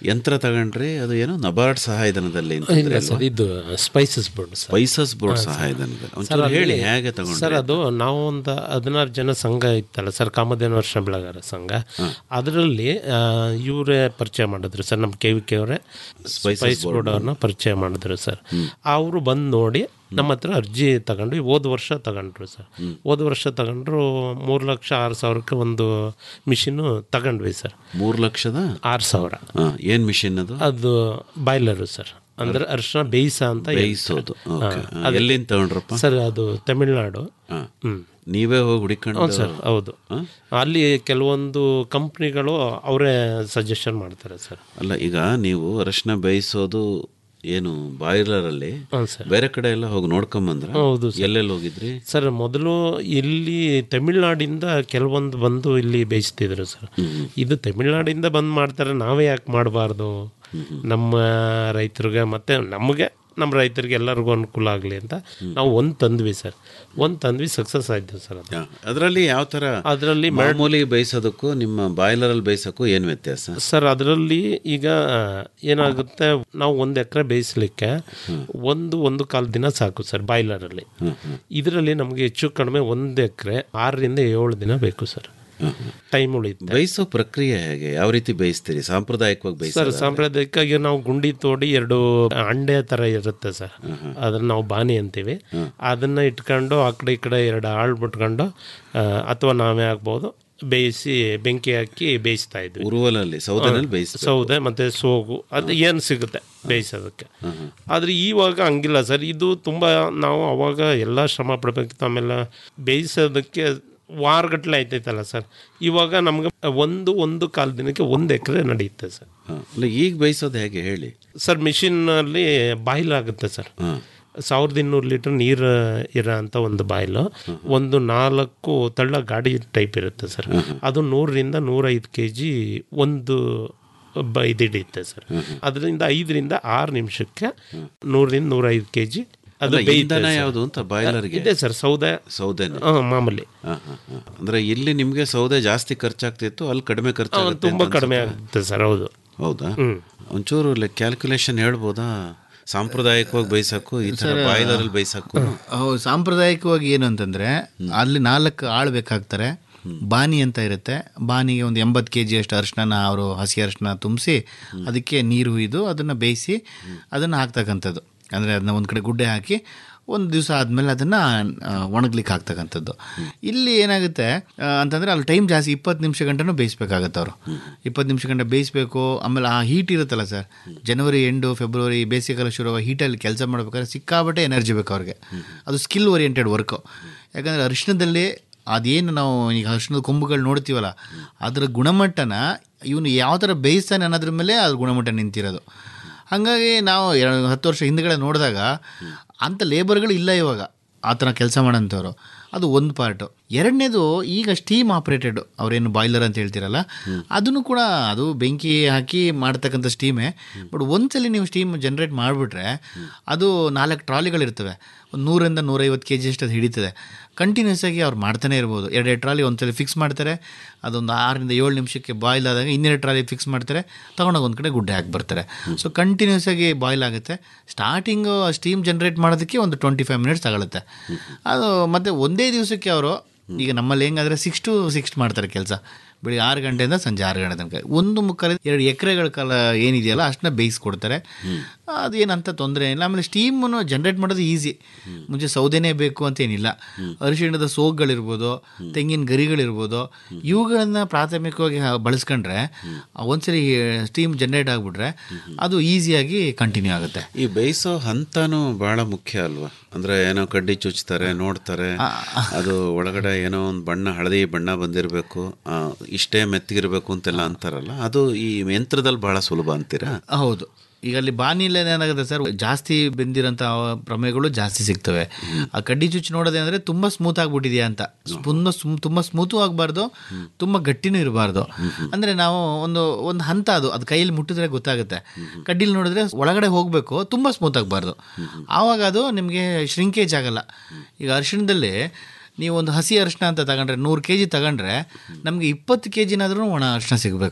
ಯಂತ್ರ ತಗೊಂಡ್ರಿ ಅದು ಏನೋ ನಬಾರ್ಡ್ ಸಹಾಯಧನದಲ್ಲಿ ಇಲ್ಲ ಸರ್ ಇದು spices board sir spices board ಹಾ, ಸರ್. ಸಹಾಯಧನದಲ್ಲಿ ಸರ್, ಒಂಚೂರು ಅಲ್ಲಿ- ಹೇಳಿ ಹೇಗೆ ತಗೊಂಡ್ರಿ ಸರ್ ಅದು ನಾವು ಒಂದು ಹದಿನಾರು ಜನ ಸಂಘ ಇತ್ತಲ್ಲ ಸರ್ ಕಾಮಧೇನು ವರ್ಷ ಬೆಳಗಾರ ಸಂಘ ಅದರಲ್ಲಿ ಇವರೇ ಪರಿಚಯ ಮಾಡಿದ್ರು ಸರ್ ನಮ್ಮ ಕೆ ವಿ ಕೆ ಅವರೇ ಸ್ಪೈಸ್ ಬೋರ್ಡ್ ಅವ್ರನ್ನ ಪರಿಚಯ ಮಾಡಿದ್ರು ಸರ್ ಅವರು ಬಂದು ನೋಡಿ ನಮ್ಮ ಹತ್ರ ಅರ್ಜಿ ತಗೊಂಡು ಹೋದ ವರ್ಷ ತಗೊಂಡ್ರು ಸರ್ ಹೋದ ವರ್ಷ ತಗೊಂಡ್ರು ಮೂರು ಲಕ್ಷ ಆರು ಸಾವಿರಕ್ಕೆ ಒಂದು ಮಿಷಿನು ತಗೊಂಡ್ವಿ ಸರ್ ಮೂರು ಲಕ್ಷದ ಆರು ಸಾವಿರ ಹಾ, ಏನ್ ಮಿಷಿನ್ ಅದು ಅದು ಬಾಯ್ಲರು ಸರ್ ಅಂದ್ರೆ ಅರ್ಶಿನ ಬೇಯಿಸ ಅಂತ ಹೇಳ್ತಾರೆ. ಬೇಯಿಸೋದು ಹಾ, ಓಕೆ ಅದು- ಎಲ್ಲಿಂದ ತಗೊಂಡ್ರಪ್ಪ ಸರ್ ಅದು ತಮಿಳ್ನಾಡು ಹಾ. ಹ್ಮ್. ನೀವೇ ಹೋಗಿ ಹುಡುಕೊಂಡು ಹೌದು ಸರ್ ಹೌದು ಅಲ್ಲಿ ಕೆಲವೊಂದು ಕಂಪ್ನಿಗಳು ಅವರೇ ಸಜೆಷನ್ ಮಾಡ್ತಾರೆ ಸರ್ ಅಲ್ಲ ಈಗ ನೀವು ಅರಶಿನ ಬೇಯಿಸೋದು ಏನು ಬಾಯ್ಲರ್ ಅಲ್ಲಿ ಹ್ಮ್ ಸರ್. ಬೇರೆ ಕಡೆ ಎಲ್ಲ ಹೋಗಿ ನೋಡ್ಕೊಂಬಂದ್ರ ಹೌದು ಸರ್. ಎಲ್ಲೆಲ್ಲಿ ಹೋಗಿದ್ರಿ ಸರ್ ಮೊದಲು ಇಲ್ಲಿ ತಮಿಳ್ನಾಡಿಂದ ಕೆಲವೊಂದು ಬಂದು ಇಲ್ಲಿ ಬೇಯಿಸ್ತಿದ್ರು ಸರ್ ಇದು ತಮಿಳ್ನಾಡಿಂದ ಬಂದು ಮಾಡ್ತಾರೆ ನಾವೇ ಯಾಕೆ ಮಾಡಬಾರ್ದು ನಮ್ಮ ರೈತರಿಗೆ ಮತ್ತು ನಮಗೆ ನಮ್ಮ ರೈತರಿಗೆ ಎಲ್ಲರಿಗೂ ಅನುಕೂಲ ಆಗಲಿ ಅಂತ ನಾವು ಒಂದು ತಂದ್ವಿ ಸರ್ ಒಂದು ತಂದ್ವಿ ಸಕ್ಸಸ್ ಆಯ್ತು ಸರ್ ಅದು ಅದರಲ್ಲಿ ಯಾವ ತರ ಅದರಲ್ಲಿ ಮಾಮೂಲಿ ಬೇಯಿಸೋದಕ್ಕೂ ನಿಮ್ಮ ಬಾಯ್ಲರ್ ಅಲ್ಲಿ ಬೇಯಿಸೋಕ್ಕೂ ಏನು ವ್ಯತ್ಯಾಸ ಸರ್ ಅದರಲ್ಲಿ ಈಗ ಏನಾಗುತ್ತೆ ನಾವು ಒಂದು ಎಕರೆ ಬೇಯಿಸ್ಲಿಕ್ಕೆ ಒಂದು ಒಂದು ಕಾಲು ದಿನ ಸಾಕು ಸರ್ ಬಾಯ್ಲರಲ್ಲಿ ಇದರಲ್ಲಿ ನಮಗೆ ಹೆಚ್ಚು ಕಡಿಮೆ ಒಂದು ಎಕರೆ ಆರರಿಂದ ಏಳು ದಿನ ಬೇಕು ಸರ್ ಟೈಮ್ ಉಳಿಯುತ್ತೆ ಬೇಯಿಸೋ ಪ್ರಕ್ರಿಯೆ ಹೇಗೆ ಯಾವ ರೀತಿ ಬೇಯಿಸ್ತೀರಿ ಸಾಂಪ್ರದಾಯಿಕವಾಗಿ ಸರ್ ಬೇಯಿಸೋದು ಸಾಂಪ್ರದಾಯಿಕವಾಗಿ ನಾವು ಗುಂಡಿ ತೋಡಿ ಎರಡು ಅಂಡೆ ಥರ ಇರುತ್ತೆ ಸರ್ ಅದನ್ನ ನಾವು ಬಾನಿ ಅಂತೀವಿ ಅದನ್ನ ಇಟ್ಕೊಂಡು ಆ ಕಡೆ ಈ ಕಡೆ ಎರಡು ಆಳು ಬಿಟ್ಕೊಂಡು ಅಥವಾ ನಾವೇ ಆಗ್ಬೋದು ಬೇಯಿಸಿ ಬೆಂಕಿ ಹಾಕಿ ಬೇಯಿಸ್ತಾ ಇದ್ವಿ ಉರುವಲಲ್ಲಿ ಸೌದೆನಲ್ಲಿ ಬೇಯಿಸ್ಬೇಕು. ಸೌದೆ ಮತ್ತೆ ಸೋಗು ಅದು ಏನು ಸಿಗುತ್ತೆ ಬೇಯಿಸೋದಕ್ಕೆ ಆದರೆ ಇವಾಗ ಹಂಗಿಲ್ಲ ಸರ್ ಇದು ತುಂಬ ನಾವು ಅವಾಗ ಎಲ್ಲ ಶ್ರಮ ಪಡಬೇಕಿತ್ತು ಆಮೇಲೆ ಬೇಯಿಸೋದಕ್ಕೆ ವಾರಗಟ್ಟಲೆ ಆಯ್ತೈತಲ್ಲ ಸರ್ ಇವಾಗ ನಮ್ಗೆ ಒಂದು ಒಂದು ಕಾಲು ದಿನಕ್ಕೆ ಒಂದು ಎಕರೆ ನಡೆಯುತ್ತೆ ಸರ್ ಹಾ. ಅಲ್ಲ ಈಗ ಬೇಯಿಸೋದು ಹೇಗೆ ಹೇಳಿ ಸರ್ ಮಿಷಿನ್ನಲ್ಲಿ ಬಾಯ್ಲ್ ಆಗುತ್ತೆ ಸರ್ ಸಾವಿರದ ಇನ್ನೂರು ಲೀಟರ್ ನೀರು ಇರೋ ಅಂಥ ಒಂದು ಬಾಯ್ಲು ಒಂದು ನಾಲ್ಕು ತಳ್ಳ ಗಾಡಿ ಟೈಪ್ ಇರುತ್ತೆ ಸರ್ ಅದು ನೂರರಿಂದ ನೂರೈದು ಕೆ ಜಿ ಒಂದು ಬ ಇದು ಹಿಡಿಯುತ್ತೆ ಸರ್ ಅದರಿಂದ ಐದರಿಂದ ಆರು ನಿಮಿಷಕ್ಕೆ ನೂರರಿಂದ ನೂರೈದು ಕೆ ಜಿ ಅದು ಅಲ್ಲ, ಬೇಯುತ್ತೆ ಇಂಧನ ಸರ್. ಯಾವುದು ಅಂತ ಬಾಯ್ಲರ್ಗೆ ಇದೆ ಸರ್ ಸೌದೆ ಸೌದೆನೆ ಹಾಂ ಮಾಮೂಲಿ ಹಾ, ಹಾ, ಹಾ. ಅಂದ್ರೆ ಇಲ್ಲಿ ನಿಮ್ಗೆ ಸೌದೆ ಜಾಸ್ತಿ ಖರ್ಚಾಗ್ತಿತ್ತು ಅಲ್ಲಿ ಕಡಿಮೆ ಹಾ, ಖರ್ಚಾಗುತ್ತೆ ತುಂಬಾ ಅಂತ ಕಡಿಮೆ ಅನ್ಸುತ್ತೆ. ಆಗುತ್ತೆ ಸರ್ ಹೌದು ಹೌದಾ ಒಂಚೂರು ಕ್ಯಾಲ್ಕುಲೇಷನ್ ಹೇಳ್ಬೋದಾ ಸಾಂಪ್ರದಾಯಿಕವಾಗಿ ಬೇಯಿಸಕ್ಕೂ ಈ ತರ ಸರ್, ಬಾಯ್ಲರ್ ಅಲ್ಲಿ ಬೇಯಿಸಕ್ಕೂ ಹೌದು ಸಾಂಪ್ರದಾಯಿಕವಾಗಿ ಏನು ಅಂತಂದರೆ ಅಲ್ಲಿ ನಾಲ್ಕು ಆಳು ಬೇಕಾಗ್ತಾರೆ ಬಾನಿ ಅಂತ ಇರುತ್ತೆ ಬಾನಿಗೆ ಒಂದು ಎಂಬತ್ತು ಕೆ ಜಿ ಅಷ್ಟು ಅರಿಶಿನ ಅವರು ಹಸಿ ಅರಿಶಿನ ತುಂಬಿಸಿ ಅದಕ್ಕೆ ನೀರು ಹುಯ್ದು ಅದನ್ನು ಬೇಯಿಸಿ ಅದನ್ನು ಹಾಕ್ತಕ್ಕಂಥದ್ದು ಅಂದರೆ ಅದನ್ನ ಒಂದು ಕಡೆ ಗುಡ್ಡೆ ಹಾಕಿ ಒಂದು ದಿವಸ ಆದಮೇಲೆ ಅದನ್ನು ಒಣಗ್ಲಿಕ್ಕೆ ಹಾಕ್ತಕ್ಕಂಥದ್ದು ಇಲ್ಲಿ ಏನಾಗುತ್ತೆ ಆ, ಅಂತಂದರೆ ಅಲ್ಲಿ ಟೈಮ್ ಜಾಸ್ತಿ ಇಪ್ಪತ್ತು ನಿಮಿಷ ಗಂಟನೂ ಬೇಯಿಸ್ಬೇಕಾಗತ್ತೆ ಅವರು ಇಪ್ಪತ್ತು ನಿಮಿಷ ಗಂಟೆ ಬೇಯಿಸ್ಬೇಕು ಆಮೇಲೆ ಆ ಹೀಟ್ ಇರುತ್ತಲ್ಲ ಸರ್ ಜನವರಿ ಎಂಡು ಫೆಬ್ರವರಿ ಬೇಸಿಗೆಕಾಲ ಶುರುವಾಗ ಹೀಟಲ್ಲಿ ಕೆಲಸ ಮಾಡಬೇಕಾದ್ರೆ ಸಿಕ್ಕಾಬಟ್ಟೆ ಎನರ್ಜಿ ಬೇಕು ಅವ್ರಿಗೆ ಅದು ಸ್ಕಿಲ್ ಓರಿಯೆಂಟೆಡ್ ವರ್ಕು ಯಾಕಂದರೆ ಅರಿಶಿಣದಲ್ಲಿ ಅದೇನು ನಾವು ಈಗ ಅರಿಶಿಣದ ಕೊಂಬುಗಳು ನೋಡ್ತೀವಲ್ಲ ಅದರ ಗುಣಮಟ್ಟನ ಇವನು ಯಾವ ಥರ ಬೇಯಿಸ್ತಾನೆ ಅನ್ನೋದ್ರ ಮೇಲೆ ಅದ್ರ ಗುಣಮಟ್ಟ ನಿಂತಿರೋದು ಹಾಗಾಗಿ ನಾವು ಎರಡು ಹತ್ತು ವರ್ಷ ಹಿಂದ್ಗಡೆ ನೋಡಿದಾಗ ಅಂಥ ಲೇಬರ್ಗಳು ಇಲ್ಲ ಇವಾಗ ಆ ಥರ ಕೆಲಸ ಮಾಡೋಂಥವ್ರು ಅದು ಒಂದು ಪಾರ್ಟು ಎರಡನೇದು ಈಗ ಸ್ಟೀಮ್ ಆಪ್ರೇಟೆಡ್ ಅವರೇನು ಬಾಯ್ಲರ್ ಅಂತ ಹೇಳ್ತೀರಲ್ಲ ಅದನ್ನು ಕೂಡ ಅದು ಬೆಂಕಿ ಹಾಕಿ ಮಾಡ್ತಕ್ಕಂಥ ಸ್ಟೀಮೇ ಬಟ್ ಒಂದ್ಸಲಿ ನೀವು ಸ್ಟೀಮ್ ಜನ್ರೇಟ್ ಮಾಡಿಬಿಟ್ರೆ ಅದು ನಾಲ್ಕು ಟ್ರಾಲಿಗಳಿರ್ತವೆ ಒಂದು ನೂರಿಂದ ನೂರೈವತ್ತು ಕೆ ಜಿ ಅಷ್ಟು ಅದು ಹಿಡಿತದೆ ಕಂಟಿನ್ಯೂಸ್ ಆಗಿ ಅವ್ರು ಮಾಡ್ತಾನೆ ಇರ್ಬೋದು ಎರಡೆರಡು ಟ್ರಾಲಿ ಒಂದ್ಸಲಿ ಫಿಕ್ಸ್ ಮಾಡ್ತಾರೆ ಅದೊಂದು ಆರರಿಂದ ಏಳು ನಿಮಿಷಕ್ಕೆ ಬಾಯ್ಲ್ ಆದಾಗ ಇನ್ನೆರಡು ಟ್ರಾಲಿ ಫಿಕ್ಸ್ ಮಾಡ್ತಾರೆ ತೊಗೊಂಡೋಗಿ ಒಂದು ಕಡೆ ಗುಡ್ಡೆ ಹಾಕಿ ಬರ್ತಾರೆ ಸೊ ಕಂಟಿನ್ಯೂಸ್ ಆಗಿ ಬಾಯ್ಲ್ ಆಗುತ್ತೆ ಸ್ಟಾರ್ಟಿಂಗು ಸ್ಟೀಮ್ ಜನ್ರೇಟ್ ಮಾಡೋದಕ್ಕೆ ಒಂದು ಟ್ವೆಂಟಿ ಫೈವ್ ಮಿನಿಟ್ಸ್ ತಗೊಳುತ್ತೆ ಅದು ಮತ್ತು ಒಂದೇ ದಿವಸಕ್ಕೆ ಅವರು ಈಗ ನಮ್ಮಲ್ಲಿ ಹೆಂಗಾದ್ರೆ ಸಿಕ್ಸ್ ಟು ಸಿಕ್ಸ್ ಮಾಡ್ತಾರೆ ಕೆಲಸ ಬೆಳಿಗ್ಗೆ ಆರು ಗಂಟೆಯಿಂದ ಸಂಜೆ ಆರು ಗಂಟೆ ತನಕ ಒಂದು ಮುಕ್ಕಾಲ ಎರಡು ಎಕರೆಗಳ ಕಾಲ ಏನಿದೆಯಲ್ಲ ಅಷ್ಟನ್ನ ಬೇಯಿಸ್ಕೊಡ್ತಾರೆ ಅದೇನಂತ ತೊಂದರೆ ಇಲ್ಲ ಆಮೇಲೆ ಸ್ಟೀಮನ್ನು ಜನ್ರೇಟ್ ಮಾಡೋದು ಈಸಿ ಮುಂಚೆ ಸೌದೆನೇ ಬೇಕು ಅಂತ ಏನಿಲ್ಲ ಅರಿಶಿಣದ ಸೋಗ್ಗಳಿರ್ಬೋದು ತೆಂಗಿನ ಗರಿಗಳಿರ್ಬೋದು ಇವುಗಳನ್ನ ಪ್ರಾಥಮಿಕವಾಗಿ ಹ- ಬಳಸ್ಕೊಂಡ್ರೆ ಒಂದ್ಸರಿ ಸ್ಟೀಮ್ ಜನ್ರೇಟ್ ಆಗಿಬಿಟ್ರೆ ಅದು ಈಸಿಯಾಗಿ ಕಂಟಿನ್ಯೂ ಆಗುತ್ತೆ ಈ ಬೇಯಿಸೋ ಹಂತನೂ ಬಹಳ ಮುಖ್ಯ ಅಲ್ವಾ ಅಂದ್ರೆ ಏನೋ ಕಡ್ಡಿ ಚುಚ್ತಾರೆ ನೋಡ್ತಾರೆ ಅದು ಒಳಗಡೆ ಏನೋ ಒಂದು ಬಣ್ಣ ಹಳದಿ ಬಣ್ಣ ಬಂದಿರಬೇಕು ಇಷ್ಟೇ ಮೆತ್ತಗಿರ್ಬೇಕು ಅಂತೆಲ್ಲ ಅಂತಾರಲ್ಲ ಅದು ಈ ಯಂತ್ರದಲ್ಲಿ ಬಹಳ ಸುಲಭ ಅಂತೀರಾ ಹೌದು ಈಗ ಅಲ್ಲಿ ಬಾನಿಲೆ ಏನಾಗುತ್ತೆ ಸರ್ ಜಾಸ್ತಿ ಬೆಂದಿರೋಂಥ ಪ್ರಮೇಯಗಳು ಜಾಸ್ತಿ ಸಿಗ್ತವೆ ಆ ಕಡ್ಡಿ ಚುಚ್ಚಿ ನೋಡೋದೇ ಅಂದರೆ ತುಂಬ ಸ್ಮೂತ್ ಆಗಿಬಿಟ್ಟಿದೆಯಾ ಅಂತ ತುಂಬ ಸ್ಮ್ ತುಂಬ ಸ್ಮೂತು ಆಗಬಾರ್ದು ತುಂಬ ಗಟ್ಟಿನೂ ಇರಬಾರ್ದು ಅಂದರೆ ನಾವು ಒಂದು ಒಂದು ಹಂತ ಅದು ಅದು ಕೈಯಲ್ಲಿ ಮುಟ್ಟಿದ್ರೆ ಗೊತ್ತಾಗುತ್ತೆ ಕಡ್ಡಿಲಿ ನೋಡಿದ್ರೆ ಒಳಗಡೆ ಹೋಗಬೇಕು ತುಂಬ ಸ್ಮೂತ್ ಆಗಬಾರ್ದು ಆವಾಗ ಅದು ನಿಮಗೆ ಶ್ರಿಂಕೇಜ್ ಆಗಲ್ಲ ಈಗ ಅರಿಶಿಣದಲ್ಲಿ ನೀವು ಒಂದು ಹಸಿ ಅರಿಶಿನ ಅಂತ ತಗೊಂಡ್ರೆ ನೂರು ಕೆ ಜಿ ತಗೊಂಡ್ರೆ ನಮಗೆ ಇಪ್ಪತ್ತು ಕೆ ಜಿನಾದ್ರೂ ಒಣ ಅರಿಶಿನ ಸಿಗಬೇಕು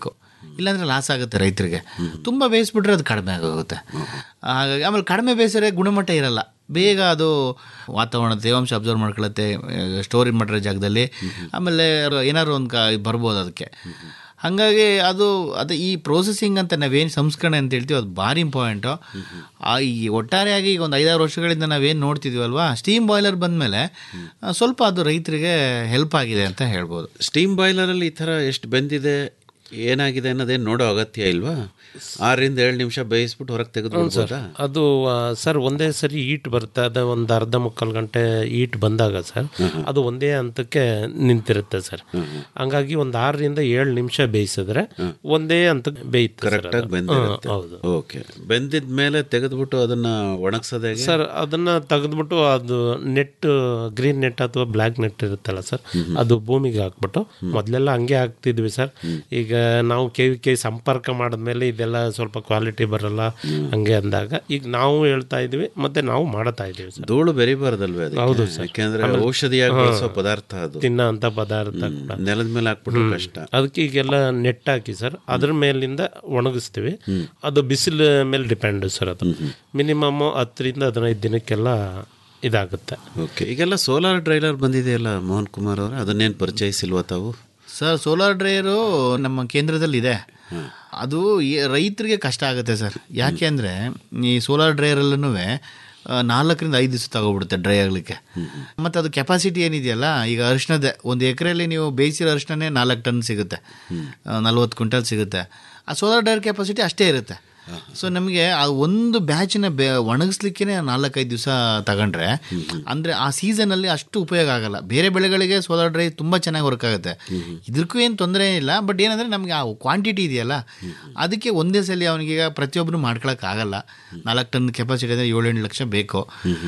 ಇಲ್ಲಾಂದರೆ ಲಾಸ್ ಆಗುತ್ತೆ ರೈತರಿಗೆ ತುಂಬ ಬೇಯಿಸ್ಬಿಟ್ರೆ ಅದು ಕಡಿಮೆ ಆಗೋಗುತ್ತೆ ಹಾಗಾಗಿ ಆಮೇಲೆ ಕಡಿಮೆ ಬೇಯಿಸಿದ್ರೆ ಗುಣಮಟ್ಟ ಇರಲ್ಲ ಬೇಗ ಅದು ವಾತಾವರಣ ತೇವಾಂಶ ಅಬ್ಸರ್ವ್ ಮಾಡ್ಕೊಳ್ಳುತ್ತೆ ಸ್ಟೋರಿ ಮಾಡಿರೋ ಜಾಗದಲ್ಲಿ ಆಮೇಲೆ ಏನಾದ್ರು ಒಂದು ಕಾ ಬರ್ಬೋದು ಅದಕ್ಕೆ ಹಾಗಾಗಿ ಅದು ಅದು ಈ ಪ್ರೋಸೆಸಿಂಗ್ ಅಂತ ನಾವೇನು ಸಂಸ್ಕರಣೆ ಅಂತ ಹೇಳ್ತೀವಿ ಅದು ಭಾರಿ ಇಂಪಾರ್ಟೆಂಟು ಆ ಈ ಒಟ್ಟಾರೆಯಾಗಿ ಈಗ ಒಂದು ಐದಾರು ವರ್ಷಗಳಿಂದ ನಾವೇನು ನೋಡ್ತಿದ್ವಲ್ವಾ ಸ್ಟೀಮ್ ಬಾಯ್ಲರ್ ಬಂದಮೇಲೆ ಸ್ವಲ್ಪ ಅದು ರೈತರಿಗೆ ಹೆಲ್ಪ್ ಆಗಿದೆ ಅಂತ ಹೇಳ್ಬೋದು ಸ್ಟೀಮ್ ಬಾಯ್ಲರಲ್ಲಿ ಈ ಥರ ಎಷ್ಟು ಬೆಂದಿದೆ ಏನಾಗಿದೆ ಅನ್ನೋದೇನು ನೋಡೋ ಅಗತ್ಯ ಇಲ್ವಾ ಆರರಿಂದ ಏಳು ನಿಮಿಷ ಬೇಯಿಸ್ಬಿಟ್ಟು ಹೊರಗೆ ತೆಗೆದು ಹೌದು ಸರ್ ಬಿಡ್ಬೋದಾ ಅದು ಆ, ಸರ್ ಒಂದೇ ಸರಿ ಈಟ್ ಬರುತ್ತೆ ಅದು ಒಂದು ಅರ್ಧ ಮುಕ್ಕಾಲು ಗಂಟೆ ಈಟ್ ಬಂದಾಗ ಸರ್ ಅದು ಒಂದೇ ಹಂತಕ್ಕೆ ನಿಂತಿರುತ್ತೆ ಸರ್ ಹಂಗಾಗಿ ಒಂದು ಆರರಿಂದ ಏಳು ನಿಮಿಷ ಬೇಯಿಸಿದ್ರೆ ಒಂದೇ ಹಂತಕ್ಕೆ ಬೇಯುತ್ತೆ ಸರ್ ಕರೆಕ್ಟಾಗಿ ಅದು. ಬೆಂದಿರುತ್ತೆ ಹ್ಮ್, ಹೌದು ಓಕೆ ಬೆಂದಿದ ಮೇಲೆ ತೆಗೆದ್ಬಿಟ್ಟು ಅದನ್ನ ಒಣಗ್ಸೋದು ಹೇಗೆ ಸರ್ ಅದನ್ನ ತೆಗೆದ್ಬಿಟ್ಟು ಅದು ನೆಟ್ ಗ್ರೀನ್ ನೆಟ್ ಅಥವಾ ಬ್ಲ್ಯಾಕ್ ನೆಟ್ ಇರುತ್ತಲ್ಲ ಸರ್ ಅದು ಭೂಮಿಗೆ ಹಾಕ್ಬಿಟ್ಟು ಮೊದಲೆಲ್ಲ ಹಂಗೆ ಹಾಕ್ತಿದ್ವಿ ಸರ್ ಈಗ ನಾವು ಕೆ ವಿ ಕೆ ಸಂಪರ್ಕ ಮಾಡಿದ್ಮೇಲೆ ಇದೆಲ್ಲ ಸ್ವಲ್ಪ ಕ್ವಾಲಿಟಿ ಬರಲ್ಲ ಹಂಗೆ ಅಂದಾಗ ಈಗ ನಾವು ಹೇಳ್ತಾ ಇದೀವಿ ಮತ್ತೆ ನಾವು ಮಾಡ್ತಾ ಇದೀವಿ ಸರ್ ಧೂಳು ಬೆರಿಬಾರ್ದಲ್ವೇ ಅದಕ್ಕೆ? ಹೌದು ಸರ್. ಯಾಕೆಂದ್ರೆ ಆಮೇಲೆ- ಔಷಧಿಯಾಗಿ ಹಾ. ಬಳಸೋ ಪದಾರ್ಥ ಅದು ತಿನ್ನೋ ಅಂತ ಪದಾರ್ಥ ಕೂಡ ನೆಲದ ಮೇಲೆ ಹಾಕ್ಬಿಟ್ರೆ ಹ್ಮ್. ಕಷ್ಟ ಅದಕ್ಕೆ ಈಗೆಲ್ಲ ನೆಟ್ ಹಾಕಿ ಸರ್ ಅದ್ರ ಮೇಲಿಂದ ಒಣಗಿಸ್ತೀವಿ ಅದು ಬಿಸಿಲು ಮೇಲೆ ಡಿಪೆಂಡ್ ಸರ್ ಅದು ಮಿನಿಮಮ್ ಹತ್ತರಿಂದ ಹದಿನೈದು ದಿನಕ್ಕೆಲ್ಲ ಇದಾಗುತ್ತೆ ಓಕೆ ಈಗೆಲ್ಲ ಸೋಲಾರ್ ಡ್ರೈಲರ್ ಬಂದಿದೆಯಲ್ಲ ಮೋಹನ್ ಕುಮಾರ್ ಅವರೇ ಅದನ್ನೇನು ಪರಿಚಯಿಸಿಲ್ವಾ ತಾವು ಸರ್ ಸೋಲಾರ್ ಡ್ರೈಯರು ನಮ್ಮ ಕೇಂದ್ರದಲ್ಲಿದೆ ಅದು ಈ- ರೈತರಿಗೆ ಕಷ್ಟ ಆಗುತ್ತೆ ಸರ್ ಯಾಕೆ ಅಂದರೆ ಈ ಸೋಲಾರ್ ಡ್ರೈಯರಲ್ಲೂ ನಾಲ್ಕರಿಂದ ಐದು ದಿವಸ ತಗೊಬಿಡುತ್ತೆ ಡ್ರೈ ಆಗಲಿಕ್ಕೆ ಮತ್ತು ಅದು ಕೆಪಾಸಿಟಿ ಏನಿದೆಯಲ್ಲ ಈಗ ಅರಿಶಿಣದ ಒಂದು ಎಕರೆಯಲ್ಲಿ ನೀವು ಬೇಯಿಸಿರೋ ಅರಿಶಿಣನೇ ನಾಲ್ಕು ಟನ್ ಸಿಗುತ್ತೆ ನಲ್ವತ್ತು ಕ್ವಿಂಟಲ್ ಸಿಗುತ್ತೆ ಆ ಸೋಲಾರ್ ಡ್ರೈಯರ್ ಕೆಪಾಸಿಟಿ ಅಷ್ಟೇ ಇರುತ್ತೆ ಸೊ ನಮಗೆ ಆ ಒಂದು ಬ್ಯಾಚನ್ನ ಬೆ ಒಣಗಿಸ್ಲಿಕ್ಕೆ ನಾಲ್ಕೈದು ದಿವಸ ತಗೊಂಡ್ರೆ ಅಂದರೆ ಆ ಸೀಸನಲ್ಲಿ ಅಷ್ಟು ಉಪಯೋಗ ಆಗಲ್ಲ ಬೇರೆ ಬೆಳೆಗಳಿಗೆ ಸೋಲಾರ್ ಡ್ರೈ ತುಂಬ ಚೆನ್ನಾಗಿ ವರ್ಕ್ ಆಗುತ್ತೆ ಇದಕ್ಕೂ ಏನು ತೊಂದರೆ ಏನಿಲ್ಲ ಬಟ್ ಏನಂದರೆ ನಮಗೆ ಆ ಕ್ವಾಂಟಿಟಿ ಇದೆಯಲ್ಲ ಅದಕ್ಕೆ ಒಂದೇ ಸಲ ಅವನಿಗೀಗ ಪ್ರತಿಯೊಬ್ಬರು ಮಾಡ್ಕೊಳಕ್ಕಾಗಲ್ಲ ನಾಲ್ಕು ಟನ್ ಕೆಪಾಸಿಟಿ ಅಂದರೆ ಏಳೆಂಟು ಲಕ್ಷ ಬೇಕು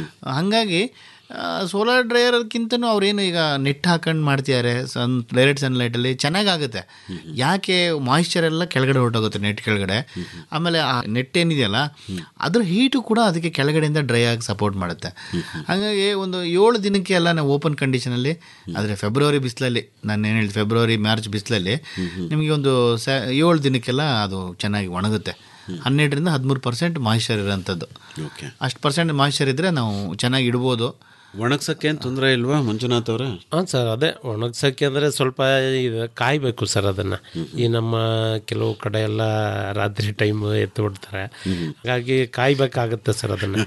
ಹಾಗಾಗಿ ಸೋಲಾರ್ ಡ್ರೈಯರ್ಗಿಂತನೂ ಅವ್ರೇನು ಈಗ ನೆಟ್ ಹಾಕೊಂಡು ಮಾಡ್ತಿದ್ದಾರೆ ಸನ್ ಡೈರೆಕ್ಟ್ ಸನ್ಲೈಟಲ್ಲಿ ಚೆನ್ನಾಗಾಗುತ್ತೆ ಯಾಕೆ ಮಾಯಿಶ್ಚರ್ ಎಲ್ಲ ಕೆಳಗಡೆ ಹೊರಟೋಗುತ್ತೆ ನೆಟ್ ಕೆಳಗಡೆ ಆಮೇಲೆ ಆ ನೆಟ್ ಏನಿದೆಯಲ್ಲ ಅದ್ರ ಹೀಟು ಕೂಡ ಅದಕ್ಕೆ ಕೆಳಗಡೆಯಿಂದ ಡ್ರೈ ಆಗಿ ಸಪೋರ್ಟ್ ಮಾಡುತ್ತೆ ಹಾಗಾಗಿ ಒಂದು ಏಳು ದಿನಕ್ಕೆ ಎಲ್ಲ ನಾವು ಓಪನ್ ಕಂಡೀಷನಲ್ಲಿ ಆದರೆ ಫೆಬ್ರವರಿ ಬಿಸಿಲಲ್ಲಿ ನಾನು ಏನು ಹೇಳಿದೆ ಫೆಬ್ರವರಿ ಮಾರ್ಚ್ ಬಿಸಿಲಲ್ಲಿ ನಿಮಗೆ ಒಂದು ಸ ಏಳು ದಿನಕ್ಕೆಲ್ಲ ಅದು ಚೆನ್ನಾಗಿ ಒಣಗುತ್ತೆ ಹನ್ನೆರಡರಿಂದ ಹದಿಮೂರು ಪರ್ಸೆಂಟ್ ಮಾಯಿಶ್ಚರ್ ಇರೋಂಥದ್ದು ಓಕೆ ಅಷ್ಟು ಪರ್ಸೆಂಟ್ ಮಾಯಿಶ್ಚರ್ ಇದ್ದರೆ ನಾವು ಚೆನ್ನಾಗಿ ಇಡ್ಬೋದು ಒಣಗ್ಸಕ್ಕೇನು ತೊಂದರೆ ಇಲ್ವಾ ಮಂಜುನಾಥ್ ಅವರೇ ಹಾಂ ಸರ್ ಅದೇ ಒಣಗ್ಸೋಕ್ಕೆ ಅಂದರೆ ಸ್ವಲ್ಪ ಇದು ಕಾಯಬೇಕು ಸರ್ ಅದನ್ನು ಈ ನಮ್ಮ ಕೆಲವು ಕಡೆ ಎಲ್ಲ ರಾತ್ರಿ ಟೈಮ್ ಎತ್ತು ಬಿಡ್ತಾರೆ ಹಾಗಾಗಿ ಕಾಯ್ಬೇಕಾಗತ್ತೆ ಸರ್ ಅದನ್ನು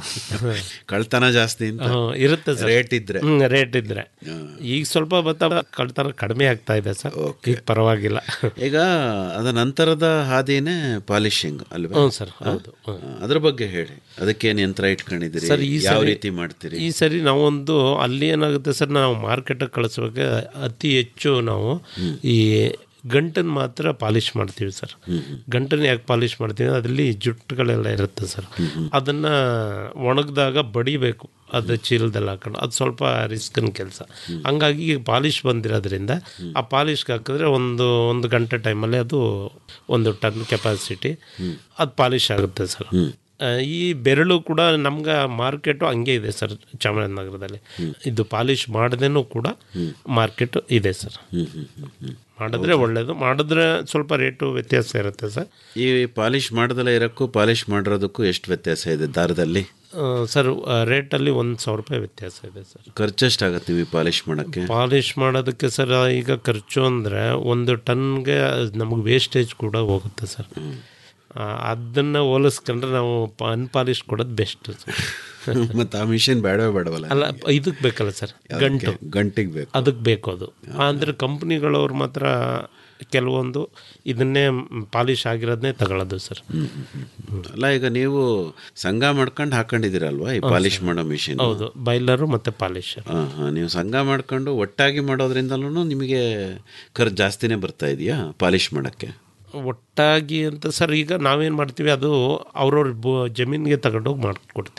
ಕಳ್ತನ ಜಾಸ್ತಿ ಅಂತ ಹ್ಮ್, ಇರುತ್ತೆ ಸರ್ ರೇಟ್ ಇದ್ರೆ ಹ್ಮ್, ರೇಟ್ ಇದ್ರೆ ಈಗ ಸ್ವಲ್ಪ ಬತ್ತ ಕಳ್ತನ ಕಡಿಮೆ ಆಗ್ತಾ ಇದೆ ಸರ್ ಈಗ ಪರವಾಗಿಲ್ಲ ಈಗ ಅದ ನಂತರದ ಹಾದಿನೇ ಪಾಲಿಶಿಂಗ್ ಅಲ್ವಾ ಹ್ಞೂ ಸರ್ ಹೌದು ಹ್ಮ್. ಅದ್ರ ಬಗ್ಗೆ ಹೇಳಿ ಅದಕ್ಕೇನು ಯಂತ್ರ ಇಟ್ಕೊಂಡಿದ್ದೀರಿ ಸರ್ ಈ ಯಾವ ಸರಿ- ರೀತಿ ಮಾಡ್ತೀರಿ ಈ ಸರಿ ನಾವೊಂದು ಅಲ್ಲಿ ಏನಾಗುತ್ತೆ ಸರ್ ನಾವು ಮಾರ್ಕೆಟಿಗೆ ಕಳಿಸ್ಬೇಕು ಅತಿ ಹೆಚ್ಚು ನಾವು ಈ ಗಂಟನ್ನು ಮಾತ್ರ ಪಾಲಿಷ್ ಮಾಡ್ತೀವಿ ಸರ್ ಗಂಟನ್ನು ಯಾಕೆ ಪಾಲಿಷ್ ಮಾಡ್ತೀವಿ ಅದರಲ್ಲಿ ಜುಟ್ಟುಗಳೆಲ್ಲ ಇರುತ್ತೆ ಸರ್ ಅದನ್ನು ಒಣಗಿದಾಗ ಬಡಿಬೇಕು ಅದು ಚೀಲದಲ್ಲಿ ಹಾಕೊಂಡು ಅದು ಸ್ವಲ್ಪ ರಿಸ್ಕಿನ ಕೆಲಸ ಹಂಗಾಗಿ ಈಗ ಪಾಲಿಷ್ ಬಂದಿರೋದ್ರಿಂದ ಆ ಪಾಲಿಷ್ಗೆ ಹಾಕಿದ್ರೆ ಒಂದು ಒಂದು ಗಂಟೆ ಟೈಮಲ್ಲಿ ಅದು ಒಂದು ಟನ್ ಕೆಪಾಸಿಟಿ ಅದು ಪಾಲಿಷ್ ಆಗುತ್ತೆ ಸರ್ ಆ, ಈ ಬೆರಳು ಕೂಡ ನಮ್ಗೆ ಮಾರ್ಕೆಟು ಹಂಗೆ ಇದೆ ಸರ್ ಚಾಮರಾಜನಗರದಲ್ಲಿ ಇದು ಪಾಲಿಷ್ ಮಾಡದೇನೂ ಕೂಡ ಮಾರ್ಕೆಟ್ ಇದೆ ಸರ್ ಮಾಡಿದ್ರೆ ಒಳ್ಳೇದು ಮಾಡಿದ್ರೆ ಸ್ವಲ್ಪ ರೇಟು ವ್ಯತ್ಯಾಸ ಇರುತ್ತೆ ಸರ್ ಈ ಪಾಲಿಶ್ ಮಾಡ್ದಲೇ ಇರೋಕ್ಕೂ ಪಾಲಿಶ್ ಮಾಡಿರೋದಕ್ಕೂ ಎಷ್ಟು ವ್ಯತ್ಯಾಸ ಇದೆ ದಾರದಲ್ಲಿ ಆ, ಸರ್ ಆ, ರೇಟಲ್ಲಿ ಒಂದು ಸಾವಿರ ರೂಪಾಯಿ ವ್ಯತ್ಯಾಸ ಇದೆ ಸರ್ ಖರ್ಚು ಎಷ್ಟಾಗತ್ತೆ ನೀವು ಪಾಲಿಶ್ ಮಾಡೋಕ್ಕೆ ಪಾಲಿಷ್ ಮಾಡೋದಕ್ಕೆ ಸರ್ ಈಗ ಖರ್ಚು ಅಂದರೆ ಒಂದು ಟನ್ಗೆ ನಮಗೆ ವೇಸ್ಟೇಜ್ ಕೂಡ ಹೋಗುತ್ತೆ ಸರ್ ಆ, ಅದನ್ನ ಹೋಲಿಸ್ಕೊಂಡ್ರೆ ನಾವು ಅನ್ಪಾಲಿಶ್ ಕೊಡೋದು ಬೆಸ್ಟ್ ಮತ್ತೆ ಆ ಮಿಷಿನ್ ಬೇಡವೇ ಬೇಡವಲ್ಲ ಅಲ್ಲ ಇದಕ್ಕೆ ಬೇಕಲ್ಲ ಸರ್ ಗಂಟು ಗಂಟಿಗೆ ಬೇಕು ಅದಕ್ಕೆ ಬೇಕು ಅದು ಅಂದರೆ ಕಂಪ್ನಿಗಳವ್ರು ಮಾತ್ರ ಕೆಲವೊಂದು ಇದನ್ನೇ ಪಾಲಿಶ್ ಆಗಿರೋದನ್ನೇ ತಗೊಳ್ಳೋದು ಸರ್ ಅಲ್ಲ ಈಗ ನೀವು ಸಂಘ ಮಾಡ್ಕೊಂಡು ಹಾಕೊಂಡಿದ್ದೀರಲ್ವಾ ಈ ಪಾಲಿಶ್ ಮಾಡೋ ಮಿಷಿನ್ ಹೌದು ಬೈಲರು ಮತ್ತು ಪಾಲಿಶ್ ಹಾಂ ಹಾಂ ನೀವು ಸಂಘ ಮಾಡ್ಕೊಂಡು ಒಟ್ಟಾಗಿ ಮಾಡೋದ್ರಿಂದಲೂ ನಿಮಗೆ ಖರ್ಚು ಜಾಸ್ತಿನೇ ಬರ್ತಾ ಇದೆಯಾ ಪಾಲಿಶ್ ಮಾಡೋಕ್ಕೆ ಒಟ್ಟಾಗಿ ಅಂತ ಸರ್ ಈಗ ನಾವೇನು ಮಾಡ್ತೀವಿ ಅದು ಅವ್ರವ್ರ ಬು ಜಮೀನಿಗೆ ತಗೊಂಡೋಗಿ ಮಾಡಿಕೊಡ್ತೀವಿ ಸರ್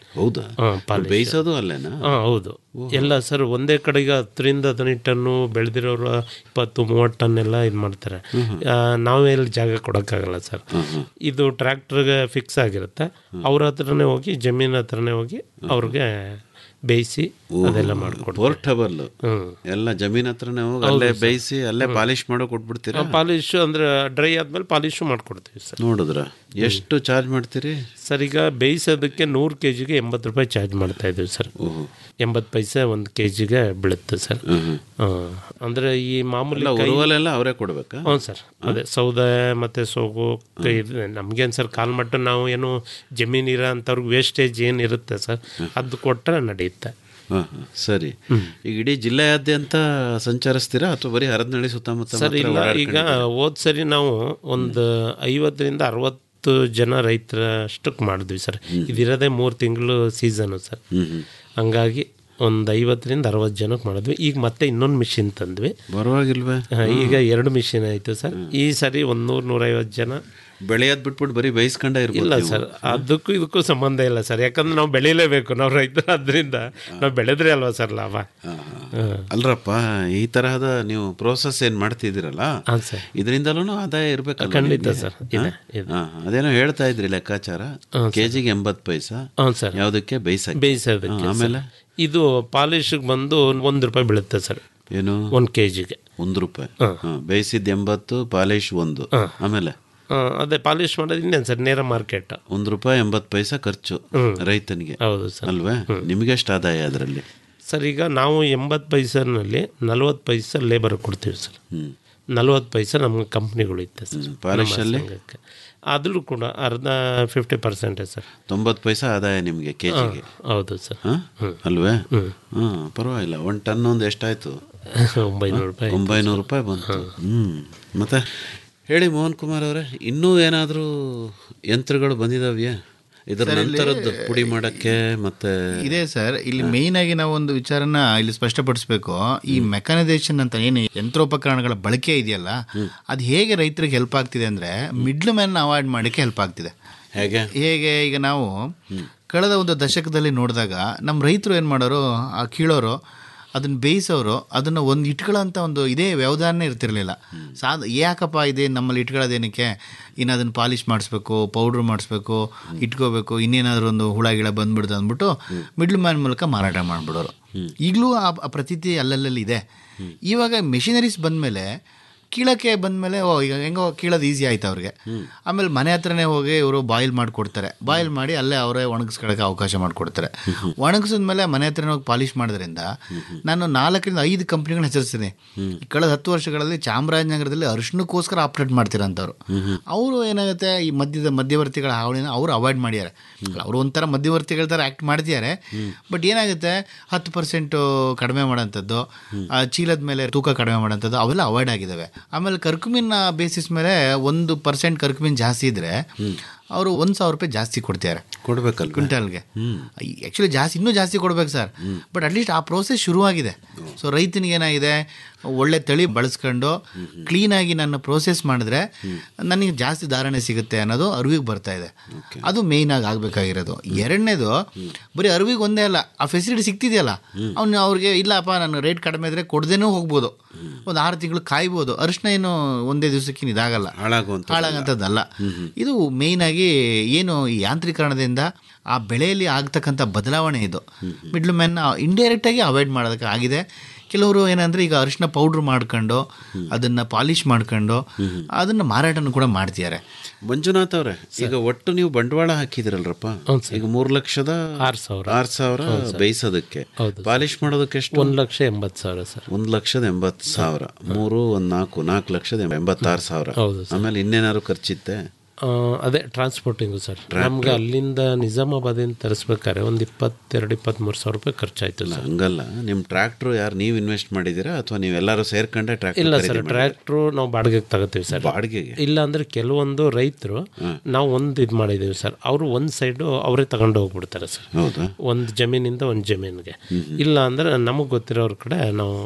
ಹೌದಾ ಹಾ, polish. ಬೇಯಿಸೋದು ಅಲ್ಲೇನಾ ಹಾಂ ಹೌದು ಎಲ್ಲ ಸರ್ ಒಂದೇ ಕಡೆಗೆ ಹತ್ತರಿಂದ ಹದಿನೈದು ಟನ್ನು ಬೆಳೆದಿರೋರು ಇಪ್ಪತ್ತು ಮೂವತ್ತು ಟನ್ ಎಲ್ಲ ಇದು ಮಾಡ್ತಾರೆ ಆ, ನಾವೇ ಇಲ್ಲಿ ಜಾಗ ಕೊಡೋಕ್ಕಾಗಲ್ಲ ಸರ್ ಇದು ಟ್ರ್ಯಾಕ್ಟರ್ಗೆ ಫಿಕ್ಸ್ ಆಗಿರುತ್ತೆ ಅವ್ರ ಹತ್ರನೇ ಹೋಗಿ ಜಮೀನ್ ಹತ್ರನೇ ಹೋಗಿ ಅವ್ರಿಗೆ ಬೇಯಿಸಿ ಅದೆಲ್ಲ ಮಾಡಿಕೊಡ್ತೀವಿ ಪೋರ್ಟಬಲ್ ಹ್ಮ್. ಎಲ್ಲ ಜಮೀನ್ ಹತ್ರನೇ ಹೋಗಿ ಅಲ್ಲೇ ಬೇಯಿಸಿ ಅಲ್ಲೇ ಪಾಲಿಶ್ ಮಾಡೋ ಕೊಟ್ಬಿಡ್ತೀರಾ ಪಾಲಿಶ್ ಅಂದ್ರೆ ಡ್ರೈ ಆದ್ಮೇಲೆ ಪಾಲಿಶು ಮಾಡ್ಕೊಡ್ತೀವಿ ಸರ್ ನೋಡಿದ್ರ ಎಷ್ಟು ಚಾರ್ಜ್ ಮಾಡ್ತೀರಿ ಸರ್ ಈಗ ಬೇಯಿಸೋದಕ್ಕೆ ನೂರು ಕೆ ಜಿಗೆ ಎಂಬತ್ತು ರೂಪಾಯಿ ಚಾರ್ಜ್ ಮಾಡ್ತಾ ಇದ್ದೀವಿ ಸರ್ ಎಂಬತ್ತು ಪೈಸೆ ಒಂದು ಕೆ ಜಿಗೆ ಬೀಳುತ್ತೆ ಸರ್ ಹಾಂ ಅಂದರೆ ಈ ಮಾಮೂಲಿ ಎಲ್ಲ ಕೈ- ಉರುವಲೆಲ್ಲ ಅವರೇ ಕೊಡ್ಬೇಕಾ ಹ್ಞೂ ಸರ್ ಅದೇ ಸೌದೆ ಮತ್ತು ಸೋಗು ನಮಗೇನು ಸರ್ ಕಾಲ್ಮಟ್ಟು ನಾವು ಏನು ಜಮೀನು ಇರೋ ಅಂಥವ್ರಿಗೆ ವೇಸ್ಟೇಜ್ ಏನು ಇರುತ್ತೆ ಸರ್ ಅದು ಕೊಟ್ಟರೆ ನಡೆಯುತ್ತೆ ಹಾ, ಹಾ, ಸರಿ ಈಗ ಇಡೀ ಜಿಲ್ಲೆಯಾದ್ಯಂತ ಸಂಚರಿಸ್ತೀರಾ ಅಥವಾ ಬರೀ ಹರದನಹಳ್ಳಿ ಸುತ್ತಮುತ್ತ ಸರ್ ಮಾತ್ರ ಇಲ್ಲ ಈಗ ಓಡಾಡ್ಕೊಂಡಿದ್ದೀರಾ? ಹೋದ್ ಸರಿ ನಾವು ಒಂದು ಐವತ್ತರಿಂದ ಅರವತ್ತು ಜನ ರೈತರ ಅಷ್ಟಕ್ಕೆ ಮಾಡಿದ್ವಿ ಸರ್ ಇದಿರೋದೇ ಮೂರು ತಿಂಗಳು ಸೀಸನು ಸರ್ ಹಂಗಾಗಿ ಒಂದು ಐವತ್ತರಿಂದ ಅರವತ್ತು ಜನಕ್ಕೆ ಮಾಡಿದ್ವಿ ಈಗ ಮತ್ತೆ ಇನ್ನೊಂದು ಮಿಷಿನ್ ತಂದ್ವಿ ಪರವಾಗಿಲ್ವೇ ಹಾ, ಈಗ ಎರಡು ಮಿಷಿನ್ ಆಯಿತು ಸರ್ ಈ ಸರಿ ಒಂದು ನೂರು ನೂರೈವತ್ತು ಜನ ಬೆಳೆಯೋದ್ ಬಿಟ್ಬಿಟ್ಟು ಬರೀ ಬೇಯಿಸ್ಕೊಂಡೇ ಇರ್ಬೋದು ಇಲ್ಲ ನೀವು. ಸರ್ ಅದಕ್ಕೂ ಇದಕ್ಕೂ ಸಂಬಂಧ ಇಲ್ಲ ಸರ್ ಯಾಕಂದ್ರೆ ನಾವು ಬೆಳೀಲೇಬೇಕು ನಾವು ರೈತರು ಅದರಿಂದ ನಾವು ಬೆಳೆದ್ರೆ ಅಲ್ವಾ ಸರ್ ಲಾಭ ಹ್ಮ್. ಅಲ್ರಪ್ಪ ಈ ತರಹದ ನೀವು ಪ್ರೋಸೆಸ್ ಏನ್ ಮಾಡ್ತಿದ್ದೀರಲ್ಲ ಹಾಂ ಸರ್ ಇದರಿಂದಲೂ ಆದಾಯ ಇರ್ಬೇಕಲ್ಲ ಖಂಡಿತ ನಿಮ್ಗೆ? ಸರ್, ಇದೆ, ಹಾ? ಹಾ, ಅದೇನೋ ಹೇಳ್ತಾ ಇದ್ರಿ ಲೆಕ್ಕಾಚಾರ ಕೆಜಿಗೆ ಎಂಬತ್ತು ಪೈಸಾ ಹ್ಞೂ ಸರ್ ಯಾವುದಕ್ಕೆ ಬೇಯಿಸಕ್ಕೆ ಬೇಯಿಸೋದಕ್ಕೆ ಹಾ, ಆಮೇಲೆ ಸರ್. ಇದು ಪಾಲಿಶ್ಗೆ ಬಂದು ಒಂದು ರೂಪಾಯಿ ಬೀಳುತ್ತೆ ಸರ್ ಏನು ಒಂದು ಕೆ ಜಿಗೆ ಒಂದು ರೂಪಾಯಿ ಹಾ, ಬೇಯಿಸಿದ್ದು ಎಂಬತ್ತು ಪಾಲಿಶ್ ಒಂದು ಆಮೇಲೆ ಅದೇ ಪಾಲಿಶ್ ಮಾಡೋದು ಇನ್ನೇನು ಸರ್ ನೇರ ಮಾರ್ಕೆಟ್ ಒಂದು ರೂಪಾಯಿ ಎಂಬತ್ತು ಪೈಸಾ ಖರ್ಚು ರೈತನಿಗೆ ಹೌದು ಸರ್ ಅಲ್ವೇ ನಿಮಗೆ ಎಷ್ಟು ಆದಾಯ ಅದರಲ್ಲಿ ಸರ್ ಈಗ ನಾವು ಎಂಬತ್ತು ಪೈಸನಲ್ಲಿ ನಲ್ವತ್ತು ಪೈಸೆ ಲೇಬರ್ ಕೊಡ್ತೀವಿ ಸರ್ ನಲ್ವತ್ತು ಪೈಸೆ ನಮ್ಮ ಕಂಪ್ನಿಗಳು ಇತ್ತೆ ಸರ್ ಪಾಲಿಶ್ ನಮ್ಮ ಅಲ್ಲಿ? ಸಂಘಕ್ಕೆ. ಆದ್ರೂ ಕೂಡ ಅರ್ಧ ಫಿಫ್ಟಿ ಪರ್ಸೆಂಟೇ ಸರ್ ತೊಂಬತ್ತು ಪೈಸಾ ಆದಾಯ ನಿಮಗೆ ಕೆ ಜಿಗೆ ಹೌದು ಸರ್ ಅಲ್ವೇ ಹಾಂ ಪರವಾಗಿಲ್ಲ ಒಂದು ಟನ್ ಒಂದು ಎಷ್ಟಾಯ್ತು ಒಂಬೈನೂರು ರೂಪಾಯಿ ಒಂಬೈನೂರು ರೂಪಾಯಿ ಬಂತು ಹ್ಞೂ ಮತ್ತೆ ಹೇಳಿ ಮೋಹನ್ ಕುಮಾರ್ ಅವರೇ ಇನ್ನೂ ಏನಾದರೂ ಯಂತ್ರಗಳು ಬಂದಿದಾವ್ಯಾ ಇದರ ನಂತರದ್ದು ಪುಡಿ ಮಾಡೋಕ್ಕೆ ಮತ್ತೆ ಇದೆ ಸರ್ ಇಲ್ಲಿ ಮೇಯ್ನ್ ಆಗಿ ನಾವು ಒಂದು ವಿಚಾರನ ಇಲ್ಲಿ ಸ್ಪಷ್ಟಪಡಿಸ್ಬೇಕು ಈ ಮೆಕಾನೈಸೇಷನ್ ಅಂತ ಏನು ಯಂತ್ರೋಪಕರಣಗಳ ಬಳಕೆ ಇದೆಯಲ್ಲ ಅದು ಹೇಗೆ ರೈತರಿಗೆ ಹೆಲ್ಪ್ ಆಗ್ತಿದೆ ಅಂದ್ರೆ ಮಿಡ್ಲ್ ಮ್ಯಾನ್ ಅವಾಯ್ಡ್ ಮಾಡಲಿಕ್ಕೆ ಹೆಲ್ಪ್ ಆಗ್ತಿದೆ ಹೇಗೆ ಹೇಗೆ ಈಗ ನಾವು ಕಳೆದ ಒಂದು ದಶಕದಲ್ಲಿ ನೋಡಿದಾಗ ನಮ್ಮ ರೈತರು ಏನು ಮಾಡೋರು ಆ ಕೀಳೋರು ಅದನ್ನು ಬೇಯಿಸೋರು ಅದನ್ನು ಒಂದು ಇಟ್ಕೊಳ್ಳೋಂಥ ಒಂದು ಇದೇ ವ್ಯವಧಾನ ಇರ್ತಿರ್ಲಿಲ್ಲ ಸಾಧ ಯಾಕಪ್ಪ ಇದೆ ನಮ್ಮಲ್ಲಿ ಇಟ್ಕೊಳ್ಳೋದೇನಕ್ಕೆ ಇನ್ನು ಅದನ್ನು ಪಾಲಿಷ್ ಮಾಡಿಸ್ಬೇಕು ಪೌಡ್ರ್ ಮಾಡಿಸ್ಬೇಕು ಇಟ್ಕೋಬೇಕು ಇನ್ನೇನಾದರೂ ಒಂದು ಹುಳ ಗಿಳ ಬಂದ್ಬಿಡ್ದು ಅಂದ್ಬಿಟ್ಟು ಮಿಡ್ಲ್ ಮ್ಯಾನ್ ಮೂಲಕ ಮಾರಾಟ ಮಾಡಿಬಿಡೋರು ಈಗಲೂ ಆ ಆ ಪ್ರತೀತಿ ಅಲ್ಲಲ್ಲಿ ಇದೆ ಇವಾಗ ಮೆಷಿನರೀಸ್ ಬಂದಮೇಲೆ ಕೀಳಕ್ಕೆ ಬಂದಮೇಲೆ ಓ ಈಗ ಹೆಂಗೋ ಕೀಳೋದು ಈಸಿ ಆಯ್ತು ಅವ್ರಿಗೆ ಆಮೇಲೆ ಮನೆ ಹತ್ರನೇ ಹೋಗಿ ಇವರು ಬಾಯ್ಲ್ ಮಾಡಿಕೊಡ್ತಾರೆ ಬಾಯ್ಲ್ ಮಾಡಿ ಅಲ್ಲೇ ಅವರೇ ಒಣಗಿಸ್ಕೊಳ್ಳೋಕೆ ಅವಕಾಶ ಮಾಡಿಕೊಡ್ತಾರೆ ಒಣಗಿಸಿದ್ಮೇಲೆ ಮನೆ ಹತ್ರನೇ ಹೋಗಿ ಪಾಲಿಷ್ ಮಾಡೋದ್ರಿಂದ ನಾನು ನಾಲ್ಕರಿಂದ ಐದು ಕಂಪ್ನಿಗಳನ್ನ ಹೆಸರಿಸ್ತೀನಿ ಈ ಕಳೆದ ಹತ್ತು ವರ್ಷಗಳಲ್ಲಿ ಚಾಮರಾಜನಗರದಲ್ಲಿ ಅರಿಶಿಣಕ್ಕೋಸ್ಕರ ಆಪ್ರೇಟ್ ಮಾಡ್ತಿರೋಂಥವ್ರು ಅವರು ಏನಾಗುತ್ತೆ ಈ ಮಧ್ಯದ ಮಧ್ಯವರ್ತಿಗಳ ಹಾವಳಿನ ಅವರು ಅವಾಯ್ಡ್ ಮಾಡ್ಯಾರೆ ಅವರು ಒಂಥರ ಮಧ್ಯವರ್ತಿಗಳ ಥರ ಆ್ಯಕ್ಟ್ ಮಾಡ್ತಿದ್ದಾರೆ ಬಟ್ ಏನಾಗುತ್ತೆ ಹತ್ತು ಪರ್ಸೆಂಟು ಕಡಿಮೆ ಮಾಡೋಂಥದ್ದು ಆ ಚೀಲದ ಮೇಲೆ ತೂಕ ಕಡಿಮೆ ಮಾಡೋಂಥದ್ದು ಅವೆಲ್ಲ ಅವಾಯ್ಡ್ ಆಗಿದ್ದಾವೆ ಆಮೇಲೆ ಕರ್ಕುಮಿನ ಬೇಸಿಸ್ ಮೇಲೆ ಒಂದು ಪರ್ಸೆಂಟ್ ಕರ್ಕುಮಿನ್ ಜಾಸ್ತಿ ಇದ್ದರೆ ಅವರು ಒಂದು ಸಾವಿರ ರೂಪಾಯಿ ಜಾಸ್ತಿ ಕೊಡ್ತಾರೆ ಕೊಡ್ಬೇಕಲ್ವ ಕ್ವಿಂಟಲ್ಗೆ ಆ್ಯಕ್ಚುಲಿ ಜಾಸ್ತಿ ಇನ್ನೂ ಜಾಸ್ತಿ ಕೊಡ್ಬೇಕು ಸರ್ ಬಟ್ ಅಟ್ಲೀಸ್ಟ್ ಆ ಪ್ರೋಸೆಸ್ ಶುರುವಾಗಿದೆ ಸೊ ರೈತನಿಗೆ ಏನಾಗಿದೆ ಒಳ್ಳೆ ತಳಿ ಬಳಸ್ಕೊಂಡು ಕ್ಲೀನಾಗಿ ನಾನು ಪ್ರೋಸೆಸ್ ಮಾಡಿದ್ರೆ ನನಗೆ ಜಾಸ್ತಿ ಧಾರಣೆ ಸಿಗುತ್ತೆ ಅನ್ನೋದು ಅರಿವಿಗೆ ಬರ್ತಾ ಇದೆ ಅದು ಮೇಯ್ನಾಗಿ ಆಗಬೇಕಾಗಿರೋದು ಎರಡನೇದು ಬರೀ ಅರಿವಿಗೆ ಒಂದೇ ಅಲ್ಲ ಆ ಫೆಸಿಲಿಟಿ ಸಿಗ್ತಿದೆಯಲ್ಲ ಅವ್ನು ಅವ್ರಿಗೆ ಇಲ್ಲಪ್ಪ ನಾನು ರೇಟ್ ಕಡಿಮೆ ಇದ್ರೆ ಕೊಡದೇನೂ ಹೋಗ್ಬೋದು ಒಂದು ಆರು ತಿಂಗಳು ಕಾಯ್ಬೋದು ಅರಿಶಿನ ಏನು ಒಂದೇ ದಿವಸಕ್ಕೆ ಇದಾಗಲ್ಲ ಹಾಳಾಗುವಂಥ ಹಾಳಾಗಂಥದ್ದಲ್ಲ ಇದು ಮೇಯ್ನಾಗಿ ಏನು ಈ ಯಾಂತ್ರೀಕರಣದಿಂದ ಆ ಬೆಳೆಯಲ್ಲಿ ಆಗ್ತಕ್ಕಂಥ ಬದಲಾವಣೆ ಇದು ಮಿಡ್ಲ್ ಮ್ಯಾನ್ ಇಂಡೈರೆಕ್ಟಾಗಿ ಅವಾಯ್ಡ್ ಮಾಡೋದಕ್ಕೆ ಆಗಿದೆ ಕೆಲವರು ಏನಂದರೆ ಈಗ ಅರಿಶಿನ ಪೌಡ್ರ್ ಮಾಡ್ಕೊಂಡು ಅದನ್ನು ಪಾಲಿಷ್ ಮಾಡ್ಕೊಂಡು ಅದನ್ನು ಮಾರಾಟನೂ ಕೂಡ ಮಾಡ್ತಿದ್ದಾರೆ ಮಂಜುನಾಥ್ ಅವರೇ ಈಗ ಒಟ್ಟು ನೀವು ಬಂಡವಾಳ ಹಾಕಿದಿರಲ್ರಪ್ಪ ಈಗ ಮೂರು ಲಕ್ಷದ ಆರು ಸಾವಿರ ಆರು ಸಾವಿರ ಬೇಯಿಸೋದಕ್ಕೆ ಪಾಲಿಶ್ ಮಾಡೋದಕ್ಕೆ ಎಷ್ಟು ಒಂದು ಲಕ್ಷ ಎಂಬತ್ತು ಸಾವಿರ ಸರ್ ಒಂದು ಲಕ್ಷದ ಎಂಬತ್ತು ಸಾವಿರ ಮೂರು ಒಂದು ನಾಲ್ಕು ನಾಲ್ಕು ಲಕ್ಷದ ಎಂಬತ್ತಾರು ಸಾವಿರ ಹೌದು ಆಮೇಲೆ ಇನ್ನೇನಾದ್ರು ಖರ್ಚಿತ್ತೆ ಆ, ಅದೇ ಟ್ರಾನ್ಸ್ಪೋರ್ಟಿಂಗು ಸರ್ ನಮ್ಗೆ ಅಲ್ಲಿಂದ ನಿಜಾಮಾಬಾದಿಂದ ತರಿಸ್ಬೇಕಾದ್ರೆ ಒಂದು ಇಪ್ಪತ್ತೆರಡು ಇಪ್ಪತ್ತ್ಮೂರು ಸಾವಿರ ರೂಪಾಯಿ ಖರ್ಚಾಯ್ತು ಸರ್ ಹಂಗಲ್ಲ ನಿಮ್ಮ ಟ್ರ್ಯಾಕ್ಟ್ರು ಯಾರು ನೀವು ಇನ್ವೆಸ್ಟ್ ಮಾಡಿದ್ದೀರಾ ಅಥವಾ ನೀವೆಲ್ಲರೂ ಸೇರ್ಕೊಂಡೆ ಇಲ್ಲ ಸರ್ ಟ್ರ್ಯಾಕ್ಟರ್ ಟ್ರ್ಯಾಕ್ಟ್ರು ನಾವು ಬಾಡಿಗೆಗೆ ತಗೋತೀವಿ ಸರ್ ಬಾಡಿಗೆಗೆ ಇಲ್ಲ ಅಂದ್ರೆ ಕೆಲವೊಂದು ರೈತರು ನಾವು ಒಂದು ಇದು ಮಾಡಿದ್ದೀವಿ ಸರ್ ಅವರು ಒಂದು ಸೈಡು ಅವರೇ ತಗೊಂಡು ಹೋಗ್ಬಿಡ್ತಾರೆ ಸರ್ ಹೌದಾ ಒಂದು ಜಮೀನಿಂದ ಒಂದು ಜಮೀನಿಗೆ ಇಲ್ಲ ಅಂದ್ರೆ ನಮಗೆ ಗೊತ್ತಿರೋರ ಕಡೆ ನಾವು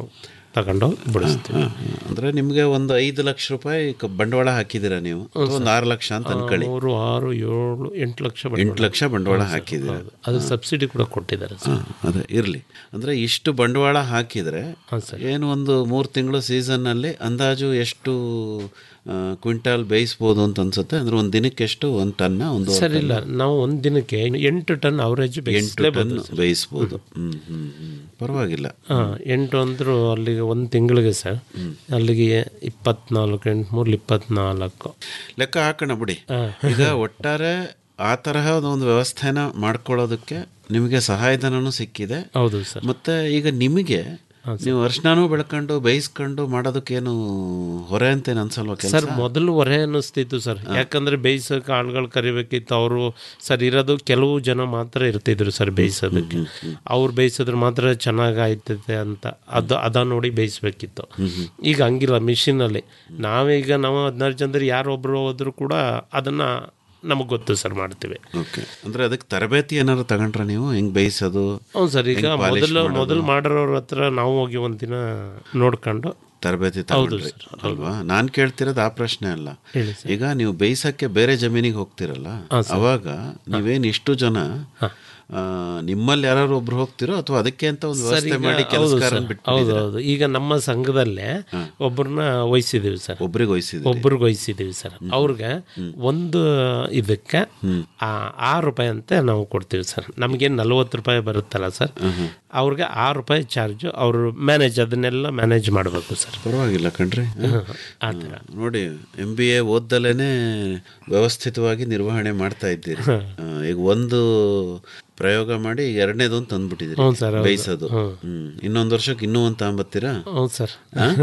ತಗೊಂಡು ಬಿಡಿಸ್ತೀವಿ ಅಂದ್ರೆ ನಿಮ್ಗೆ ಒಂದು ಐದು ಲಕ್ಷ ರೂಪಾಯಿ ಕ- ಬಂಡವಾಳ ಹಾಕಿದ್ದೀರಾ ನೀವು ಅಥವಾ ಒಂದು ಆರು ಲಕ್ಷ ಅಂತ ಅನ್ಕೊಳ್ಳಿ ಮೂರು ಆರು ಏಳು ಎಂಟು ಲಕ್ಷ ಬಂಡವಾಳ. ಎಂಟು ಲಕ್ಷ ಬಂಡವಾಳ ಹಾಕಿದ್ದೀರಾ ಹೌದು. ಅದು ಸಬ್ಸಿಡಿ ಕೂಡ ಕೊಟ್ಟಿದ್ದಾರೆ ಸರ್ ಹಾ, ಅದೇ ಇರಲಿ ಅಂದರೆ ಇಷ್ಟು ಬಂಡವಾಳ ಹಾಕಿದರೆ ಏನು ಒಂದು ಮೂರು ತಿಂಗಳು ಸೀಸನ್ನಲ್ಲಿ ಅಂದಾಜು ಎಷ್ಟು ಆ, ಕ್ವಿಂಟಾಲ್ ಬೇಯಿಸ್ಬೋದು ಅಂತ ಅನ್ಸುತ್ತೆ ಅಂದ್ರೆ ಒಂದು ದಿನಕ್ಕೆ ಎಷ್ಟು ಒಂದು ಟನ್ನ ಒಂದು ಸರ್ ಇಲ್ಲ ನಾವು ಒಂದು ದಿನಕ್ಕೆ ಎಂಟು ಟನ್ ಅವರೇಜ್ ಎಂಟು ಟನ್ ಬೇಯಿಸ್ಬೋದು ಹ್ಮ್ ಹ್ಮ್ ಹ್ಮ್ ಪರವಾಗಿಲ್ಲ ಹಾಂ ಎಂಟು ಅಂದರೂ ಅಲ್ಲಿಗೆ ಒಂದು ತಿಂಗಳಿಗೆ ಸರ್ ಅಲ್ಲಿಗೆ ಇಪ್ಪತ್ನಾಲ್ಕು ಎಂಟು ಮೂರು ಇಪ್ಪತ್ನಾಲ್ಕು ಲೆಕ್ಕ ಹಾಕೋಣ ಬಿಡಿ ಈಗ ಒಟ್ಟಾರೆ ಆ ತರಹ ಒಂದು ವ್ಯವಸ್ಥೆನ ಮಾಡ್ಕೊಳ್ಳೋದಕ್ಕೆ ನಿಮಗೆ ಸಹಾಯಧನನೂ ಸಿಕ್ಕಿದೆ ಹೌದು ಸರ್ ಮತ್ತೆ ಈಗ ನಿಮಗೆ ನೀವು ಅರ್ಶನಾನು ಬೆಳ್ಕೊಂಡು ಬೇಯಿಸ್ಕೊಂಡು ಮಾಡೋದಕ್ಕೇನು ಹೊರೆ ಅಂತೇನು ಅನ್ಸಲ್ವಾ ಸರ್ ಕೆಲಸ ಮೊದಲು ಹೊರೆ ಅನ್ನಿಸ್ತಿತ್ತು ಸರ್ ಯಾಕಂದ್ರೆ ಬೇಯಿಸೋಕೆ ಆಳುಗಳು ಕರಿಬೇಕಿತ್ತು ಅವರು ಸರ್ ಇರೋದು ಕೆಲವು ಜನ ಮಾತ್ರ ಇರ್ತಿದ್ರು ಸರ್ ಬೇಯಿಸೋದಕ್ಕೆ ಅವ್ರು ಬೇಯಿಸಿದ್ರೆ ಮಾತ್ರ ಚೆನ್ನಾಗಿ ಆಯ್ತದೆ ಅಂತ ಅದು ಅದ ನೋಡಿ ಬೇಯಿಸ್ಬೇಕಿತ್ತು ಈಗ ಹಂಗಿಲ್ಲ ಮಿಷಿನಲ್ಲಿ ನಾವೀಗ ನಾವು ಹದಿನಾರು ಜನರು ಯಾರೊಬ್ರು ಹೋದ್ರು ಕೂಡ ಅದನ್ನ ನಮಗೆ ಗೊತ್ತು ಸರ್ ಮಾಡ್ತೀವಿ ಓಕೆ ಅಂದ್ರೆ ಅದಕ್ಕೆ ತರಬೇತಿ ಏನಾದ್ರು ತಗೊಂಡ್ರ ನೀವು ಹೆಂಗ್ ಬೇಯಿಸೋದು ಹೌದು ಸರ್ ಈಗ ಹೆಂಗ್ polish ಮೊದಲು ಮಾಡೋದು? ಮೊದಲು ಮಾಡೋರ ಹತ್ರ ನಾವು ಹೋಗಿ ಒಂದಿನ ನೋಡ್ಕೊಂಡು ತರಬೇತಿ ಹೌದು ತಗೊಂಡ್ರಿ ಸರ್, ಅಲ್ವಾ ನಾನು ಕೇಳ್ತಿರೋದು ಆ ಪ್ರಶ್ನೆ ಅಲ್ಲ ಹೇಳಿ ಈಗ ನೀವು ಬೇಯಿಸಕ್ಕೆ ಬೇರೆ ಜಮೀನಿಗೆ ಹೋಗ್ತಿರಲ್ಲ ಅವಾಗ ನೀವೇನ್ ಇಷ್ಟು ಜನ ಆ, ನಿಮ್ಮಲ್ಲಿ ಯಾರು ಒಬ್ರು ಹೋಗ್ತಿರೋ ಅಥವಾ ಅದಕ್ಕೆ ಅಂತ ಒಂದು ಸರ್, ವ್ಯವಸ್ಥೆ ಈಗ ಮಾಡಿ ಹೌದು ಕೆಲಸಗಾರನ್ ಸರ್, ಹೌದು ಬಿಟ್ಬಿಟ್ಟಿದ್ದೀರಾ ಹೌದು ಈಗ ನಮ್ಮ ಸಂಘದಲ್ಲೇ ಒಬ್ಬರನ್ನ ವಹಿಸಿದೀವಿ ಸರ್ ಒಬ್ರಿಗೆ ವಹಿಸಿದ್ರಿ ಒಬ್ರಿಗೆ ವಹಿಸಿದೀವಿ ಸರ್ ಅವ್ರಿಗೆ ಒಂದು ಇದಕ್ಕೆ ಆ, ಆರು ರೂಪಾಯಿ ಅಂತ ನಾವು ಕೊಡ್ತೀವಿ ಸರ್ ನಮಗೆ ನಲ್ವತ್ತು ರೂಪಾಯಿ ಬರುತ್ತಲ್ಲ ಸರ್ ಅವ್ರಿಗೆ ಆರು ರೂಪಾಯಿ ಚಾರ್ಜು ಅವರು ಮ್ಯಾನೇಜ್ ಅದನ್ನೆಲ್ಲ ಮ್ಯಾನೇಜ್ ಮಾಡಬೇಕು ಸರ್ ಪರವಾಗಿಲ್ಲ ಕಣ್ರಿ ಆ ಥರ ನೋಡಿ ಎಂ ಬಿ ಎ ಓದ್ದಲೇನೆ ವ್ಯವಸ್ಥಿತವಾಗಿ ನಿರ್ವಹಣೆ ಮಾಡ್ತಾ ಇದ್ದೀರಿ ಆ, ಈಗ ಒಂದು ಪ್ರಯೋಗ ಮಾಡಿ ಎರಡನೇದೊಂದು ತಂದ್ಬಿಟ್ಟಿದ್ದೀರಿ ಹ್ಞೂ ಸರ್, ಹೌದು. ಬೇಯಿಸೋದು ಹ್ಮ್ ಇನ್ನೊಂದು ವರ್ಷಕ್ಕೆ ಇನ್ನೂ ಒಂದು ತಗೊಂಬತ್ತೀರಾ ಹೌದು ಸರ್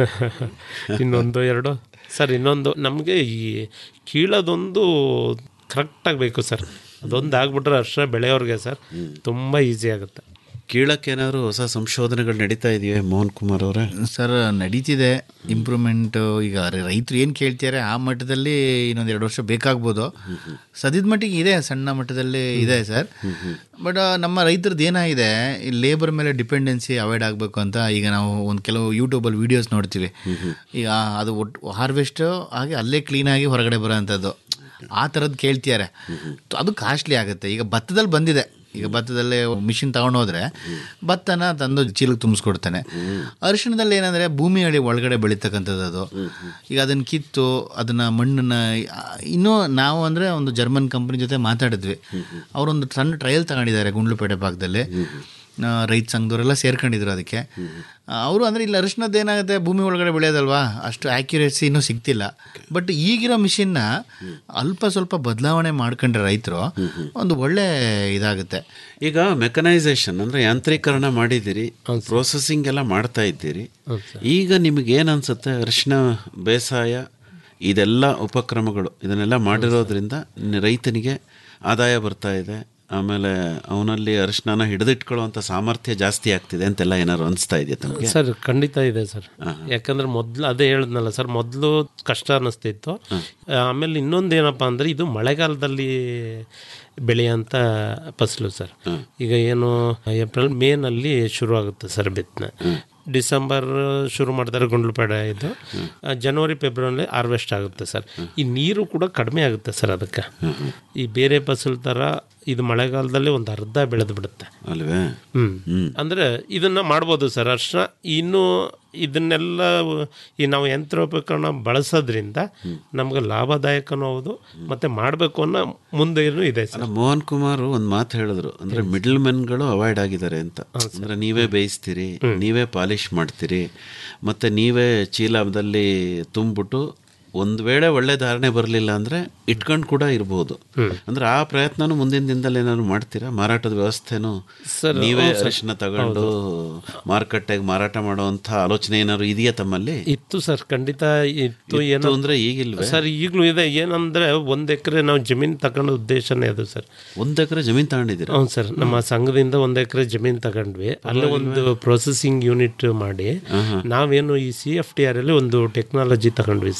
ಇನ್ನೊಂದು ಎರಡು ಸರ್ ಇನ್ನೊಂದು ನಮಗೆ ಈ ಕೀಳೋದೊಂದು ಕರೆಕ್ಟಾಗಿ ಬೇಕು ಸರ್ ಅದೊಂದು ಆಗ್ಬಿಟ್ರೆ ಅರ್ಶ ಬೆಳೆಯೋರಿಗೆ ಸರ್ ತುಂಬ ಈಸಿ ಆಗುತ್ತೆ ಕೀಳಕ್ಕೆ ಏನಾದ್ರು ಹೊಸ ಸಂಶೋಧನೆಗಳು ನಡೀತಾ ಇದೆಯೇ ಮೋಹನ್ ಕುಮಾರ್ ಅವರೇ ಸರ್ ನಡೀತಿದೆ ಇಂಪ್ರೂವ್ಮೆಂಟು ಈಗ ರೈತರು ಏನು ಕೇಳ್ತಾರೆ ಆ ಮಟ್ಟದಲ್ಲಿ ಇನ್ನೊಂದು ಎರಡು ವರ್ಷ ಬೇಕಾಗ್ಬೋದು ಸದ್ಯದ ಮಟ್ಟಿಗೆ ಇದೆ ಸಣ್ಣ ಮಟ್ಟದಲ್ಲಿ ಇದೆ ಸರ್ ಬಟ್ ನಮ್ಮ ರೈತರದ್ದು ಏನಾಗಿದೆ ಈ ಲೇಬರ್ ಮೇಲೆ ಡಿಪೆಂಡೆನ್ಸಿ ಅವಾಯ್ಡ್ ಆಗಬೇಕು ಅಂತ ಈಗ ನಾವು ಒಂದು ಕೆಲವು ಯೂಟ್ಯೂಬಲ್ಲಿ ವೀಡಿಯೋಸ್ ನೋಡ್ತೀವಿ ಈಗ ಅದು ಒಟ್ಟು ಹಾರ್ವೆಸ್ಟ್ ಹಾಗೆ ಅಲ್ಲೇ ಕ್ಲೀನಾಗಿ ಹೊರಗಡೆ ಬರೋವಂಥದ್ದು ಆ ಥರದ್ದು ಕೇಳ್ತಿದ್ದಾರೆ ಅದು ಕಾಸ್ಟ್ಲಿ ಆಗುತ್ತೆ ಈಗ ಭತ್ತದಲ್ಲಿ ಬಂದಿದೆ ಈಗ ಭತ್ತದಲ್ಲೇ ಮಿಷಿನ್ ತಗೊಂಡು ಹೋದ್ರೆ ಭತ್ತನ ತಂದು ಚೀಲಕ್ಕೆ ತುಂಬಿಸ್ಕೊಡ್ತಾನೆ ಅರಿಶಿಣದಲ್ಲಿ ಏನಂದರೆ ಭೂಮಿ ಅಡಿ ಒಳಗಡೆ ಬೆಳೀತಕ್ಕಂಥದ್ದು ಅದು ಈಗ ಅದನ್ನು ಕಿತ್ತು ಅದನ್ನು ಮಣ್ಣನ್ನು ಇನ್ನೂ ನಾವು ಅಂದರೆ ಒಂದು ಜರ್ಮನ್ ಕಂಪ್ನಿ ಜೊತೆ ಮಾತಾಡಿದ್ವಿ ಅವರೊಂದು ಸಣ್ಣ ಟ್ರಯಲ್ ತಗೊಂಡಿದ್ದಾರೆ ಗುಂಡ್ಲುಪೇಟೆ ಭಾಗದಲ್ಲಿ ಆ, ರೈತ ಸಂಘದವರೆಲ್ಲ ಸೇರ್ಕೊಂಡಿದ್ರು ಅದಕ್ಕೆ ಅವರು ಅಂದರೆ ಇಲ್ಲಿ ಅರಿಶಿನದ್ದು ಏನಾಗುತ್ತೆ ಭೂಮಿ ಒಳಗಡೆ ಬೆಳೆಯೋದಲ್ವಾ ಅಷ್ಟು ಆ್ಯಕ್ಯುರೇಸಿ ಇನ್ನೂ ಸಿಗ್ತಿಲ್ಲ ಬಟ್ ಈಗಿರೋ ಮಿಷಿನ್ನ ಅಲ್ಪ ಸ್ವಲ್ಪ ಬದಲಾವಣೆ ಮಾಡ್ಕೊಂಡ್ರೆ ರೈತರು ಒಂದು ಒಳ್ಳೆ ಇದಾಗುತ್ತೆ ಈಗ ಮೆಕನೈಸೇಷನ್ ಅಂದ್ರೆ ಯಾಂತ್ರೀಕರಣ ಮಾಡಿದ್ದೀರಿ ಪ್ರೊಸೆಸಿಂಗ್ ಎಲ್ಲ ಮಾಡ್ತಾ ಇದ್ದೀರಿ ಈಗ ನಿಮಗೆ ಏನು ಅನ್ಸುತ್ತೆ ಅರಿಶಿನ ಬೇಸಾಯ ಇದೆಲ್ಲ ಉಪಕ್ರಮಗಳು ಇದನ್ನೆಲ್ಲ ಮಾಡಿರೋದ್ರಿಂದ ನಿ- ರೈತನಿಗೆ ಆದಾಯ ಬರ್ತಾ ಇದೆ ಆಮೇಲೆ ಅವನಲ್ಲಿ ಅರಿಶಿನ ಹಿಡಿದಿಟ್ಕೊಳ್ಳುವಂಥ ಸಾಮರ್ಥ್ಯ ಜಾಸ್ತಿ ಆಗ್ತಿದೆ ಅಂತೆಲ್ಲ ಏನಾದ್ರು ಅನಿಸ್ತಾ ಇದೆಯಾ ತಮಗೆ ಸರ್ ಖಂಡಿತ ಇದೆ ಸರ್ ಯಾಕಂದ್ರೆ ಮೊದಲು ಅದೇ ಹೇಳಿದ್ನಲ್ಲ ಸರ್ ಮೊದಲು ಕಷ್ಟ ಅನ್ನಿಸ್ತಿತ್ತು ಆಮೇಲೆ ಇನ್ನೊಂದು ಏನಪ್ಪ ಅಂದರೆ ಇದು ಮಳೆಗಾಲದಲ್ಲಿ ಬೆಳೆಯೋಂಥ ಫಸಲು ಸರ್ ಈಗ ಏನು ಏಪ್ರಿಲ್ ಮೇನಲ್ಲಿ ಶುರು ಆಗುತ್ತೆ ಸರ್ ಬಿತ್ತನೆ ಡಿಸೆಂಬರ್ ಶುರು ಮಾಡಿದ್ರೆ ಗುಂಡ್ಲುಪೇಟೆ ಇದು ಆ, ಜನವರಿ ಫೆಬ್ರವರಿ ಹಾರ್ವೆಸ್ಟ್ ಆಗುತ್ತೆ ಸರ್ ಈ ನೀರು ಕೂಡ ಕಡಿಮೆ ಆಗುತ್ತೆ ಸರ್ ಅದಕ್ಕೆ ಈ ಬೇರೆ ಫಸಲು ಥರ ಇದು ಮಳೆಗಾಲದಲ್ಲಿ ಒಂದು ಅರ್ಧ ಬೆಳೆದು ಬಿಡುತ್ತೆ ಅಲ್ವೇ ಹ್ಮ್ ಅಂದ್ರೆ ಇದನ್ನ ಮಾಡ್ಬೋದು ಸರ್ ಅರ್ಶನ ಇನ್ನು ಇದನ್ನೆಲ್ಲ ಈ ನಾವು ಯಂತ್ರೋಪಕರಣ ಬಳಸೋದ್ರಿಂದ ನಮ್ಗೆ ಲಾಭದಾಯಕನೂ ಹೌದು ಮತ್ತೆ ಮಾಡಬೇಕು ಅನ್ನೋ ಮುಂದೆನೂ ಇದೆ ಸರ್ ಅಲ್ಲ ಮೋಹನ್ ಕುಮಾರ್ ಒಂದು ಮಾತು ಹೇಳಿದ್ರು ಅಂದ್ರೆ ಮಿಡಲ್ ಮೆನ್ಗಳು ಅವಾಯ್ಡ್ ಆಗಿದ್ದಾರೆ ಅಂತ ಅಂದ್ರೆ ನೀವೇ ಬೇಯಿಸ್ತೀರಿ ನೀವೇ ಪಾಲಿಶ್ ಮಾಡ್ತೀರಿ ಮತ್ತೆ ನೀವೇ ಚೀಲದಲ್ಲಿ ತುಂಬಿಬಿಟ್ಟು ಒಂದು ವೇಳೆ ಒಳ್ಳೆ ಧಾರಣೆ ಬರಲಿಲ್ಲ ಅಂದ್ರೆ ಇಟ್ಕೊಂಡು ಕೂಡ ಇರ್ಬೋದು ಅಂದ್ರೆ ಆ ಪ್ರಯತ್ನನೂ ಮುಂದಿನ ದಿನದಲ್ಲಿ ಏನಾದ್ರು ಮಾಡ್ತೀರಾ ಮಾರಾಟದ ವ್ಯವಸ್ಥೆನೂ ಸರ್, ನೀವೇ ಹೌದು ಸರ್. ಅರಿಶಿನ ತಗೊಂಡು ಮಾರುಕಟ್ಟೆಗೆ ಮಾರಾಟ ಮಾಡುವಂಥ ಆಲೋಚನೆ ಏನಾದ್ರು ಇದೆಯಾ ತಮ್ಮಲ್ಲಿ ಇತ್ತು ಸರ್ ಖಂಡಿತ ಇತ್ತು ಇತ್ತು ಏನೋ ಅಂದ್ರೆ ಈಗಿಲ್ವೇ ಸರ್ ಈಗಲೂ ಇದೆ ಏನಂದ್ರೆ ಒಂದ್ ಎಕರೆ ನಾವು ಜಮೀನ್ ತಗೊಂಡ ಉದ್ದೇಶನೇ ಅದು ಸರ್ ಒಂದ್ ಎಕರೆ ಜಮೀನ್ ತಗೊಂಡಿದ್ದೀರಾ ಹೌದು ಸರ್ ನಮ್ಮ ಸಂಘದಿಂದ ಒಂದು ಎಕರೆ ಜಮೀನ್ ತಗೊಂಡ್ವಿ ಅಲ್ಲಿ ಒಂದು ಪ್ರೊಸೆಸಿಂಗ್ ಯೂನಿಟ್ ಮಾಡಿ ನಾವೇನು ಈ ಸಿ ಎಫ್ ಟಿ ಆರ್ ಅಲ್ಲಿ ಒಂದು ಟೆಕ್ನಾಲಜಿ ತಗೊಂಡ್ವಿ ಸರ್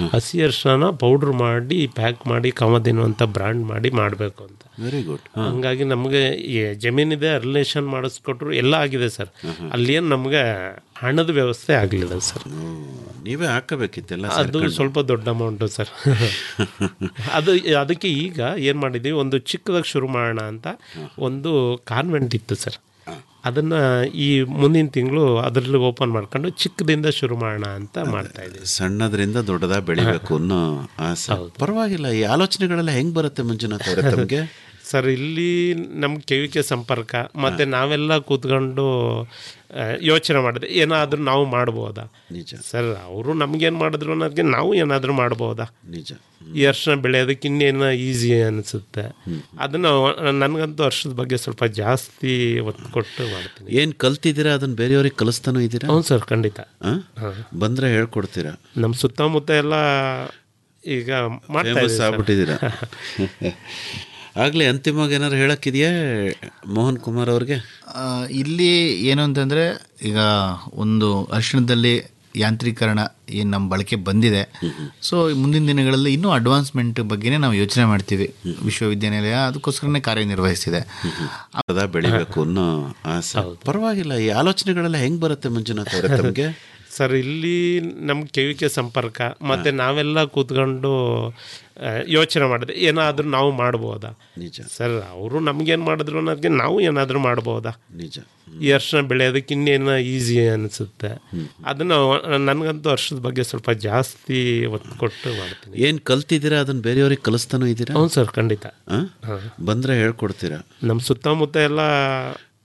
ಹಸಿ ಅರಿಶಿನ ಪೌಡ್ರ್ ಮಾಡಿ ಪ್ಯಾಕ್ ಮಾಡಿ ಕಾಮಧೇನು ಅಂತ ಬ್ರ್ಯಾಂಡ್ ಮಾಡಿ ಮಾಡಬೇಕು ಅಂತ ವೆರಿ ಗುಡ್ ಹಂಗಾಗಿ ನಮಗೆ ಈ ಜಮೀನಿದೆ ರಿಲೇಷನ್ ಮಾಡಿಸ್ಕೊಟ್ರು ಎಲ್ಲ ಆಗಿದೆ ಸರ್ ಅಲ್ಲೇನು ನಮಗೆ ಹಣದ ವ್ಯವಸ್ಥೆ ಆಗಲಿಲ್ಲ ಸರ್ ನೀವೇ ಹಾಕಬೇಕಿತ್ತೆಲ್ಲ ಅದು ಸ್ವಲ್ಪ ದೊಡ್ಡ ಅಮೌಂಟು ಸರ್ ಅದು ಅದಕ್ಕೆ ಈಗ ಏನು ಮಾಡಿದ್ದೀವಿ ಒಂದು ಚಿಕ್ಕದಾಗಿ ಶುರು ಮಾಡೋಣ ಅಂತ ಒಂದು ಕಾನ್ವೆಂಟ್ ಇತ್ತು ಸರ್ ಅದನ್ನು ಈ ಮುಂದಿನ ತಿಂಗಳು ಅದರಲ್ಲಿ ಓಪನ್ ಮಾಡ್ಕೊಂಡು ಚಿಕ್ಕದಿಂದ ಶುರು ಮಾಡೋಣ ಅಂತ ಮಾಡ್ತಾ ಇದ್ದೀವಿ ಸಣ್ಣದ್ರಿಂದ ದೊಡ್ಡದಾಗ ಬೆಳಿಬೇಕು ಅನ್ನೋ ಆಸೆ ಪರವಾಗಿಲ್ಲ ಈ ಆಲೋಚನೆಗಳೆಲ್ಲ ಹೆಂಗ್ ಬರುತ್ತೆ ಮಂಜುನಾಥ್ ಅವರೇ ತಮಗೆ ಸರ್ ಇಲ್ಲಿ ನಮ್ಮ ಕೆ ಸಂಪರ್ಕ ಮತ್ತು ನಾವೆಲ್ಲ ಕೂತ್ಕೊಂಡು ಯೋಚನೆ ಮಾಡಿದೆ ಏನಾದರೂ ನಾವು ಮಾಡ್ಬೋದಾ ನಿಜ ಸರ್ ಅವರು ನಮಗೇನು ಮಾಡಿದ್ರು ಅನ್ನೋದಕ್ಕೆ ನಾವು ಏನಾದರೂ ಮಾಡ್ಬೋದಾ ನಿಜ ಈ ಅರ್ಶನ ಬೆಳೆಯೋದಕ್ಕೆ ಇನ್ನೇನು ಈಸಿ ಅನಿಸುತ್ತೆ ಅದನ್ನು ನನಗಂತೂ ಅರ್ಶದ ಬಗ್ಗೆ ಸ್ವಲ್ಪ ಜಾಸ್ತಿ ಒತ್ತು ಕೊಟ್ಟು ಮಾಡ್ತೀನಿ ಏನ್ ಕಲ್ತಿದ್ದೀರಾ ಅದನ್ನ ಬೇರೆಯವ್ರಿಗೆ ಕಲಿಸ್ತಾನೂ ಇದ್ದೀರಾ ಹ್ಞೂ ಸರ್ ಖಂಡಿತ ಆ? ಬಂದ್ರೆ ಹೇಳ್ಕೊಡ್ತೀರಾ ನಮ್ಮ ಸುತ್ತಮುತ್ತ ಎಲ್ಲ ಈಗ ಮಾಡ್ತಾ ಫೇಮಸ್ ಇದ್ದೀವಿ ಸರ್. ಆಗ್ಬಿಟ್ಟಿದ್ದೀರಾ ಆಗ್ಲೇ ಅಂತಿಮವಾಗಿ ಏನಾದ್ರು ಹೇಳಕ್ಕಿದೆಯಾ ಮೋಹನ್ ಕುಮಾರ್ ಅವ್ರಿಗೆ ಆ, ಇಲ್ಲಿ ಏನು ಅಂತಂದರೆ ಈಗ ಒಂದು ಅರಿಶಿಣದಲ್ಲಿ ಯಾಂತ್ರೀಕರಣ ಏನು ನಮ್ಮ ಬಳಕೆ ಬಂದಿದೆ ಸೊ ಮುಂದಿನ ದಿನಗಳಲ್ಲಿ ಇನ್ನೂ ಅಡ್ವಾನ್ಸ್ಮೆಂಟ್ ಬಗ್ಗೆನೇ ನಾವು ಯೋಚನೆ ಮಾಡ್ತೀವಿ ವಿಶ್ವವಿದ್ಯಾನಿಲಯ ಅದಕ್ಕೋಸ್ಕರನೇ ಕಾರ್ಯನಿರ್ವಹಿಸ್ತಿದೆ ಅದ ಬೆಳಿಬೇಕು ಅನ್ನೋ ಆಸೆ ಪರವಾಗಿಲ್ಲ ಈ ಆಲೋಚನೆಗಳೆಲ್ಲ ಹೆಂಗ್ ಬರುತ್ತೆ ಮಂಜುನಾಥ್ ಅವರೇ ತಮಗೆ ಸರ್ ಇಲ್ಲಿ ನಮ್ಮ ಕೆ ಸಂಪರ್ಕ ಮತ್ತು ನಾವೆಲ್ಲ ಕೂತ್ಕೊಂಡು ಯೋಚನೆ ಮಾಡಿದೆ ಏನಾದರೂ ನಾವು ಮಾಡ್ಬೋದಾ ನಿಜ ಸರ್ ಅವರು ನಮಗೇನು ಮಾಡಿದ್ರು ಅನ್ನೋದಕ್ಕೆ ನಾವು ಏನಾದರೂ ಮಾಡ್ಬೋದಾ ನಿಜ ಈ ಅರ್ಶನ ಬೆಳೆಯೋದಕ್ಕೆ ಇನ್ನೇನು ಈಸಿ ಅನಿಸುತ್ತೆ ಅದನ್ನು ನನಗಂತೂ ಅರ್ಶದ ಬಗ್ಗೆ ಸ್ವಲ್ಪ ಜಾಸ್ತಿ ಒತ್ತು ಕೊಟ್ಟು ಮಾಡ್ತೀನಿ ಏನ್ ಕಲ್ತಿದ್ದೀರಾ ಅದನ್ನ ಬೇರೆಯವ್ರಿಗೆ ಕಲಿಸ್ತಾನೂ ಇದ್ದೀರಾ ಹ್ಞೂ ಸರ್ ಖಂಡಿತ ಆ? ಬಂದ್ರೆ ಹೇಳ್ಕೊಡ್ತೀರಾ ನಮ್ಮ ಸುತ್ತಮುತ್ತ ಎಲ್ಲ